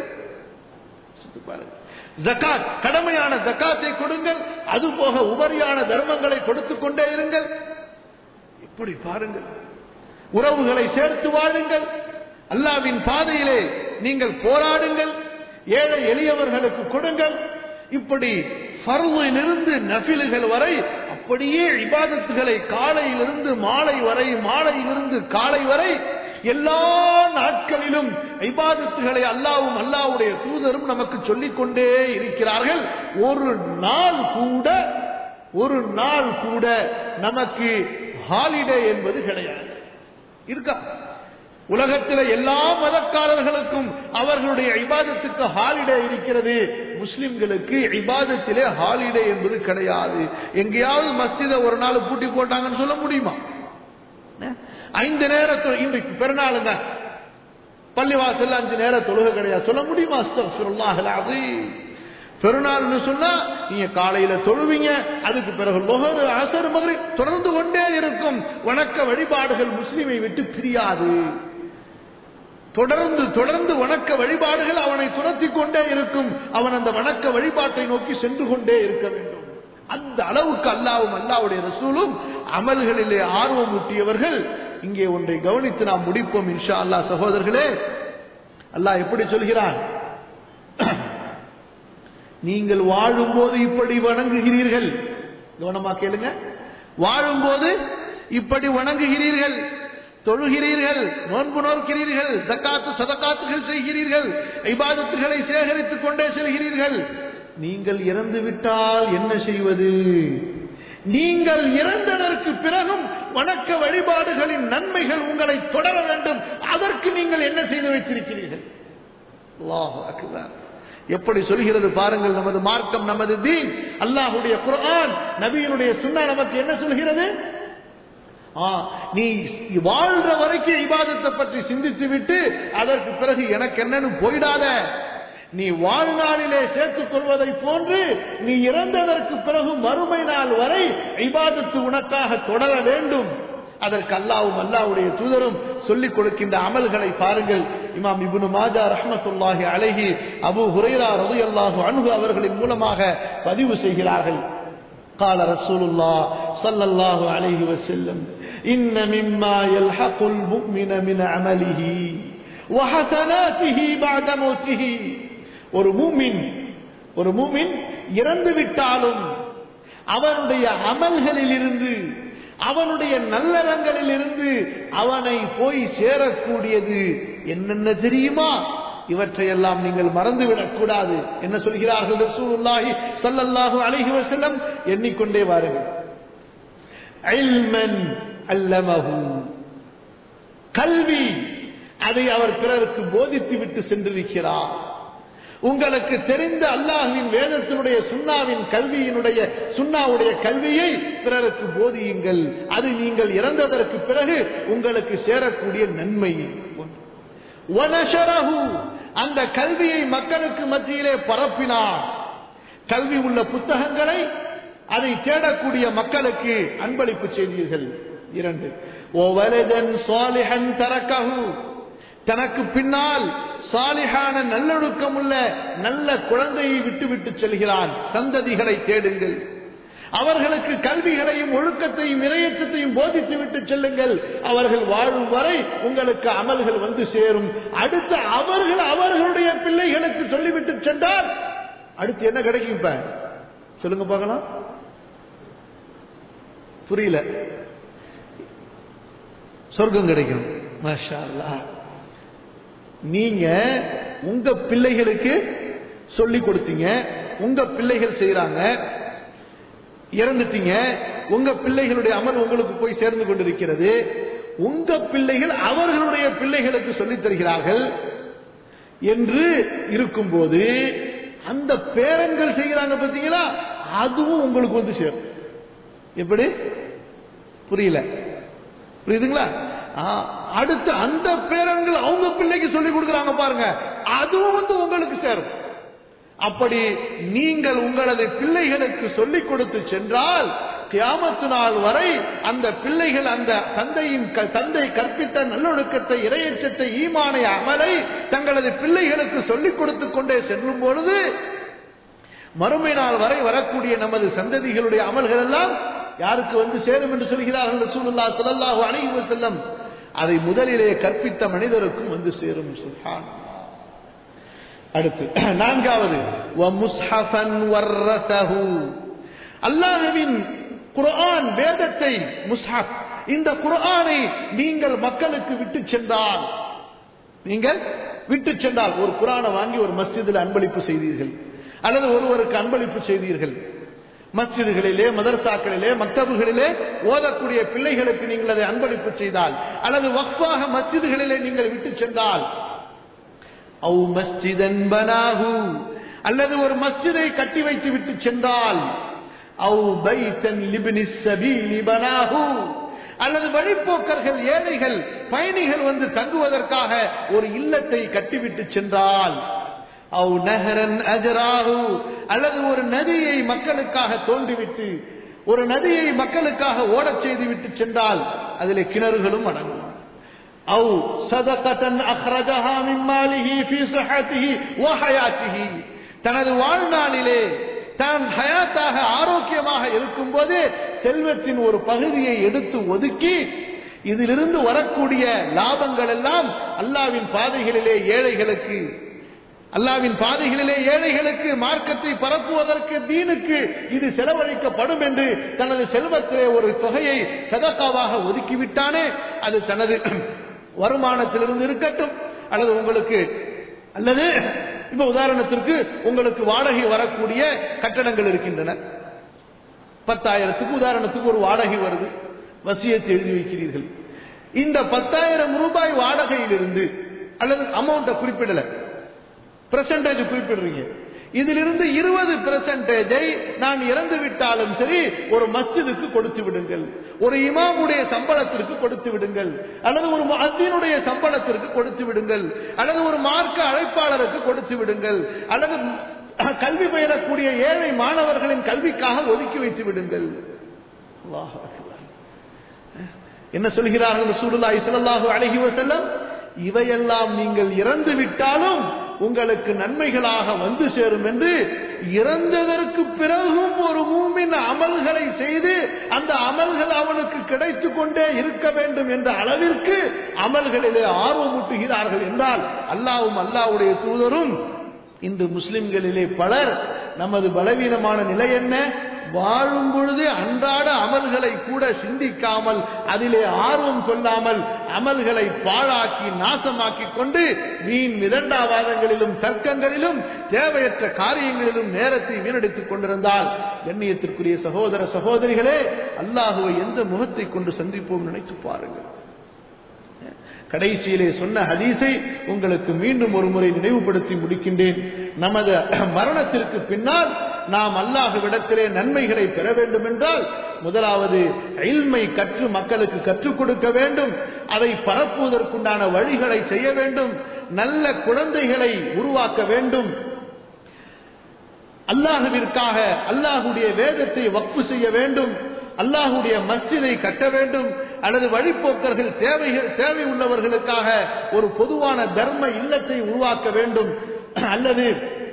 ஜக்காத் கடமையான ஜக்காத்தை கொடுங்கள் அது போக உபரியான தர்மங்களை கொடுத்துக் கொண்டே இருங்கள் இப்படி பாருங்கள் உறவுகளை சேர்த்து வாழுங்கள் அல்லாவின் பாதையிலே நீங்கள் போராடுங்கள் ஏழை எளியவர்களுக்கு கொடுங்கள் இப்படி ஃபர்லிலிருந்து நஃபிலுகள் வரை அப்படியே இபாதத்துகளை காலையிலிருந்து மாலை வரை மாலையிலிருந்து காலை வரை எல்லா நாட்களிலும் ஐபாதத்துகளை அல்லாவும் அல்லாவுடைய தூதரும் நமக்கு சொல்லிக் கொண்டே இருக்கிறார்கள் ஒரு நாள் கூட ஒரு நாள் கூட நமக்கு ஹாலிடே என்பது கிடையாது இருக்கா உலகத்தில் எல்லா மதக்காரர்களுக்கும் அவர்களுடைய இபாதத்துக்கு ஹாலிடே இருக்கிறது முஸ்லிம்களுக்கு இபாதத்திலே ஹாலிடே என்பது கிடையாது எங்கேயாவது மஸ்ஜித ஒரு நாள் பூட்டி போட்டாங்கன்னு சொல்ல முடியுமா ஐந்து நேரத்தில் இன்றைக்கு பெருநாளுங்க பள்ளிவாசல் அஞ்சு நேர தொழுகை கிடையாது சொல்ல முடியுமா அது பெருநாள்னு சொன்னா நீங்க காலையில தொழுவீங்க அதுக்கு பிறகு லொஹரு அசர் மகரி தொடர்ந்து கொண்டே இருக்கும் வணக்க வழிபாடுகள் முஸ்லிமை விட்டு பிரியாது தொடர்ந்து தொடர்ந்து வணக்க வழிபாடுகள் அவனை துரத்தி கொண்டே இருக்கும் அவன் அந்த வணக்க வழிபாட்டை நோக்கி சென்று கொண்டே இருக்க வேண்டும் அந்த அளவுக்கு அல்லாவும் அல்லாவுடைய ரசூலும் அமல்களிலே ஆர்வம் ஊட்டியவர்கள் இங்கே ஒன்றை கவனித்து நாம் முடிப்போம் இன்ஷா அல்லா சகோதரர்களே அல்லாஹ் எப்படி சொல்கிறான் நீங்கள் வாழும்போது இப்படி வணங்குகிறீர்கள் கவனமா கேளுங்க வாழும்போது இப்படி வணங்குகிறீர்கள் தொழுகிறீர்கள் நோன்பு நோக்கிறீர்கள் தக்காத்து சதக்காத்துகள் செய்கிறீர்கள் ஐபாதத்துகளை சேகரித்துக் கொண்டே செல்கிறீர்கள் நீங்கள் இறந்து விட்டால் என்ன செய்வது நீங்கள் இறந்ததற்கு பிறகும் வணக்க வழிபாடுகளின் நன்மைகள் உங்களை தொடர வேண்டும் அதற்கு நீங்கள் என்ன செய்து வைத்திருக்கிறீர்கள் எப்படி சொல்கிறது பாருங்கள் நமது மார்க்கம் நமது தீன் அல்லாஹுடைய குரான் நபியினுடைய சுண்ணா நமக்கு என்ன சொல்கிறது நீ வாழ்ற வரைக்கும் இபாதத்தை பற்றி சிந்தித்து விட்டு அதற்கு பிறகு எனக்கு என்னன்னு போயிடாத நீ வாழ்நாளிலே சேர்த்துக் கொள்வதை போன்று நீ இறந்ததற்கு பிறகு மறுமை நாள் வரை இபாதத்து உனக்காக தொடர வேண்டும் அதற்கு அல்லாவும் அல்லாவுடைய தூதரும் சொல்லிக் கொடுக்கின்ற அமல்களை பாருங்கள் இமாம் இபுனு மாஜா ரஹமத்துல்லாஹி அழகி அபு ஹுரைரா ரது அல்லாஹு அணுகு அவர்களின் மூலமாக பதிவு செய்கிறார்கள் قال رسول الله صلى الله عليه وسلم إن مما يلحق المؤمن من عمله وحسناته بعد موته ஒரு மூமின் ஒரு மூமின் இறந்து விட்டாலும் அவனுடைய அமல்களில் இருந்து அவனுடைய நல்லறங்களில் இருந்து அவனை போய் சேரக்கூடியது என்னென்ன தெரியுமா இவற்றையெல்லாம் நீங்கள் மறந்துவிடக் கூடாது என்ன சொல்கிறார்கள் ரசூலுல்லாஹி ஸல்லல்லாஹு அலைஹி வஸல்லம் எண்ணிக்கொண்டே வாருங்கள் இல்மன் அல்லமஹு கல்வி அதை அவர் பிறருக்கு போதித்து விட்டு சென்றிருக்கிறார் உங்களுக்கு தெரிந்த அல்லாஹுவின் வேதத்தினுடைய சுண்ணாவின் கல்வியினுடைய சுண்ணாவுடைய கல்வியை பிறருக்கு போதியுங்கள் அது நீங்கள் இறந்ததற்கு பிறகு உங்களுக்கு சேரக்கூடிய நன்மை அந்த கல்வியை மக்களுக்கு மத்தியிலே பரப்பினார் கல்வி உள்ள புத்தகங்களை அதை தேடக்கூடிய மக்களுக்கு அன்பளிப்பு செய்தீர்கள் இரண்டு ஓவலதன் சாலிஹன் தரக்கஹு தனக்கு பின்னால் சாலிஹான நல்லொழுக்கம் உள்ள நல்ல குழந்தையை விட்டு விட்டு செல்கிறான் சந்ததிகளை தேடுங்கள் அவர்களுக்கு கல்விகளையும் ஒழுக்கத்தையும் இரையச்சத்தையும் போதித்து விட்டு செல்லுங்கள் அவர்கள் வாழும் வரை உங்களுக்கு அமல்கள் வந்து சேரும் அடுத்து அவர்கள் அவர்களுடைய பிள்ளைகளுக்கு சொல்லிவிட்டு சென்றால் அடுத்து என்ன கிடைக்கும் இப்ப சொல்லுங்க பார்க்கலாம் புரியல சொர்க்கம் கிடைக்கும் மாஷா அல்லாஹ் நீங்க உங்க பிள்ளைகளுக்கு சொல்லி கொடுத்தீங்க உங்க பிள்ளைகள் செய்யறாங்க இறந்துட்டீங்க உங்க பிள்ளைகளுடைய அமல் உங்களுக்கு போய் சேர்ந்து கொண்டிருக்கிறது உங்க பிள்ளைகள் அவர்களுடைய பிள்ளைகளுக்கு சொல்லித் தருகிறார்கள் என்று இருக்கும்போது அந்த பேரன்கள் செய்கிறாங்க பார்த்தீங்களா அதுவும் உங்களுக்கு வந்து சேரும் எப்படி புரியல புரியுதுங்களா அடுத்து அந்த பேரன்கள் அவங்க பிள்ளைக்கு சொல்லி கொடுக்குறாங்க பாருங்க அதுவும் வந்து உங்களுக்கு சேரும் அப்படி நீங்கள் உங்களது பிள்ளைகளுக்கு சொல்லிக் கொடுத்து சென்றால் கியாமத்து நாள் வரை அந்த பிள்ளைகள் அந்த தந்தையின் தந்தை கற்பித்த நல்லொழுக்கத்தை இரையச்சத்தை ஈமானை அமலை தங்களது பிள்ளைகளுக்கு சொல்லிக் கொடுத்து கொண்டே செல்லும் பொழுது மறுமை நாள் வரை வரக்கூடிய நமது சந்ததிகளுடைய அமல்கள் எல்லாம் யாருக்கு வந்து சேரும் என்று சொல்கிறார்கள் ரசூலுல்லாஹ் ஸல்லல்லாஹு அலைஹி வஸல்லம் அதை முதலிலே கற்பித்த மனிதருக்கும் வந்து சேரும் சுல்ஹான் அடுத்து நான்காவது அல்லாஹுவின் குர்ஆன் வேதத்தை முஸ்ஹப் இந்த குர்ஆனை நீங்கள் மக்களுக்கு விட்டு சென்றால் நீங்கள் விட்டு சென்றால் ஒரு குரானை வாங்கி ஒரு மஸ்ஜிதில் அன்பளிப்பு செய்தீர்கள் அல்லது ஒருவருக்கு அன்பளிப்பு செய்தீர்கள் மஸ்ஜிதுகளிலே மதரசாக்களிலே மக்தபுகளிலே ஓதக்கூடிய பிள்ளைகளுக்கு நீங்கள் அதை அன்பளிப்பு செய்தால் அல்லது வக்ஃபாக மஸ்ஜிதுகளிலே நீங்கள் விட்டு சென்றால் அவு மஸ்ஜிதன் பனாஹு அல்லது ஒரு மஸ்ஜிதை கட்டி வைத்து விட்டு சென்றால் அவு பைத்தன் லிபினி சபீலி பனாஹு அல்லது வழிப்போக்கர்கள் ஏழைகள் பயணிகள் வந்து தங்குவதற்காக ஒரு இல்லத்தை கட்டிவிட்டு சென்றால் அவு நகரன் அஜராஹு அல்லது ஒரு நதியை மக்களுக்காக தோண்டிவிட்டு ஒரு நதியை மக்களுக்காக ஓடச் செய்து விட்டு சென்றால் அதிலே கிணறுகளும் அடங்கும் أو صدقة أخرجها من ماله في صحته وحياته தனது வாழ்நாளிலே தான் ஹயாத்தாக ஆரோக்கியமாக இருக்கும் போதே செல்வத்தின் ஒரு பகுதியை எடுத்து ஒதுக்கி இதிலிருந்து வரக்கூடிய லாபங்கள் எல்லாம் அல்லாவின் பாதைகளிலே ஏழைகளுக்கு அல்லாவின் பாதைகளிலே ஏழைகளுக்கு மார்க்கத்தை பரப்புவதற்கு தீனுக்கு இது செலவழிக்கப்படும் என்று தனது செல்வத்திலே ஒரு தொகையை சதக்காவாக ஒதுக்கிவிட்டானே அது தனது வருமானத்திலிருந்து இருக்கட்டும் அல்லது உங்களுக்கு அல்லது இப்ப உதாரணத்திற்கு உங்களுக்கு வாடகை வரக்கூடிய கட்டடங்கள் இருக்கின்றன பத்தாயிரத்துக்கு உதாரணத்துக்கு ஒரு வாடகை வருது வசியத்தை எழுதி வைக்கிறீர்கள் இந்த பத்தாயிரம் ரூபாய் வாடகையிலிருந்து அல்லது அமௌண்ட்டை குறிப்பிடல பெர்சன்டேஜ் குறிப்பிடுறீங்க இதிலிருந்து இருபது பெர்சன்டேஜை நான் இறந்து விட்டாலும் சரி ஒரு மஸ்ஜிதுக்கு கொடுத்து விடுங்கள் ஒரு இமாமுடைய சம்பளத்திற்கு கொடுத்து விடுங்கள் அல்லது ஒரு மத்தியினுடைய சம்பளத்திற்கு கொடுத்து விடுங்கள் அல்லது ஒரு மார்க்க அழைப்பாளருக்கு கொடுத்து விடுங்கள் அல்லது கல்வி பயிலக்கூடிய ஏழை மாணவர்களின் கல்விக்காக ஒதுக்கி வைத்து விடுங்கள் அல்லாஹ் அக்பர். என்ன சொல்கிறார்கள் ரசூலுல்லாஹி ஸல்லல்லாஹு அலைஹி வஸல்லம் இவையெல்லாம் நீங்கள் இறந்து விட்டாலும் உங்களுக்கு நன்மைகளாக வந்து சேரும் என்று இறந்ததற்கு பிறகும் ஒரு மூமின் அமல்களை செய்து அந்த அமல்கள் அவனுக்கு கிடைத்துக் கொண்டே இருக்க வேண்டும் என்ற அளவிற்கு அமல்களிலே ஆர்வமூட்டுகிறார்கள் என்றால் அல்லாவும் அல்லாவுடைய தூதரும் இன்று முஸ்லிம்களிலே பலர் நமது பலவீனமான நிலை என்ன வாழும் பொழுது அன்றாட அமல்களை கூட சிந்திக்காமல் அதிலே ஆர்வம் கொள்ளாமல் அமல்களை பாழாக்கி நாசமாக்கி கொண்டு வீண் இரண்டாவாதங்களிலும் தர்க்கங்களிலும் தேவையற்ற காரியங்களிலும் நேரத்தை வீணடித்துக் கொண்டிருந்தால் கண்ணியத்திற்குரிய சகோதர சகோதரிகளே அல்லாஹுவை எந்த முகத்தை கொண்டு சந்திப்போம் நினைத்து பாருங்கள் கடைசியிலே சொன்ன ஹதீஸை உங்களுக்கு மீண்டும் ஒரு முறை நினைவுபடுத்தி முடிக்கின்றேன் நமது மரணத்திற்கு பின்னால் நாம் அல்லாஹுவிடத்திலே நன்மைகளை பெற வேண்டும் என்றால் முதலாவது இல்மை கற்று மக்களுக்கு கற்றுக் கொடுக்க வேண்டும் அதை பரப்புவதற்குண்டான வழிகளை செய்ய வேண்டும் நல்ல குழந்தைகளை உருவாக்க வேண்டும் அல்லாஹுவிற்காக அல்லாஹுடைய வேதத்தை வக்பு செய்ய வேண்டும் அல்லாஹுடைய மஸ்ஜிதை கட்ட வேண்டும் அல்லது வழிப்போக்கர்கள் தேவைகள் தேவை உள்ளவர்களுக்காக ஒரு பொதுவான தர்ம இல்லத்தை உருவாக்க வேண்டும் அல்லது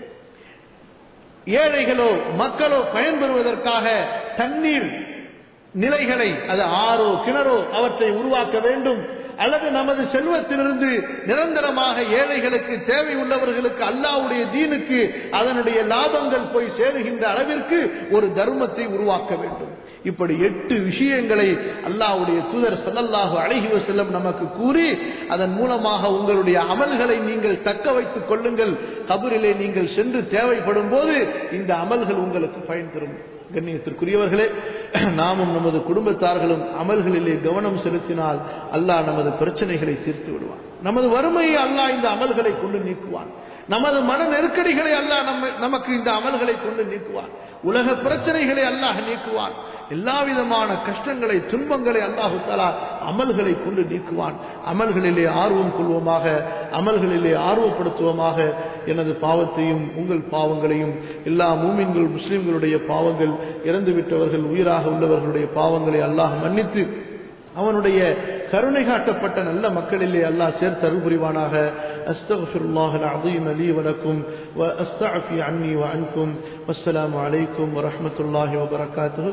ஏழைகளோ மக்களோ பயன்பெறுவதற்காக தண்ணீர் நிலைகளை அது ஆறோ கிணறோ அவற்றை உருவாக்க வேண்டும் அல்லது நமது செல்வத்திலிருந்து நிரந்தரமாக ஏழைகளுக்கு தேவை உள்ளவர்களுக்கு அல்லாவுடைய தீனுக்கு அதனுடைய லாபங்கள் போய் சேருகின்ற அளவிற்கு ஒரு தர்மத்தை உருவாக்க வேண்டும் இப்படி எட்டு விஷயங்களை அல்லாவுடைய தூதர் சல்லல்லாஹு அழகி செல்லம் நமக்கு கூறி அதன் மூலமாக உங்களுடைய அமல்களை நீங்கள் தக்க வைத்துக் கொள்ளுங்கள் கபரிலே நீங்கள் சென்று தேவைப்படும் போது இந்த அமல்கள் உங்களுக்கு பயன் தரும் கண்ணியத்திற்குரியவர்களே நாமும் நமது குடும்பத்தார்களும் அமல்களிலே கவனம் செலுத்தினால் அல்லாஹ் நமது பிரச்சனைகளை தீர்த்து விடுவான் நமது வறுமையை அல்லாஹ் இந்த அமல்களை கொண்டு நீக்குவான் நமது மன நெருக்கடிகளை அல்லாஹ் நம்ம நமக்கு இந்த அமல்களை கொண்டு நீக்குவான் உலக பிரச்சனைகளை அல்லாஹ் நீக்குவான் எல்லா விதமான கஷ்டங்களை துன்பங்களை அல்லாஹு தாலா அமல்களை கொண்டு நீக்குவான் அமல்களிலே ஆர்வம் கொள்வோமாக அமல்களிலே ஆர்வப்படுத்துவோமாக எனது பாவத்தையும் உங்கள் பாவங்களையும் எல்லா மூமின்கள் முஸ்லிம்களுடைய பாவங்கள் இறந்துவிட்டவர்கள் உயிராக உள்ளவர்களுடைய பாவங்களை அல்லாஹ் மன்னித்து அவனுடைய கருணை காட்டப்பட்ட நல்ல மக்களிலே அல்லாஹ் சேர்த்து அருள் புரிவானாக அஸ்தகுல்லாஹ் العظيم لي ولكم واستعفي عني وعنكم والسلام عليكم ورحمه الله وبركاته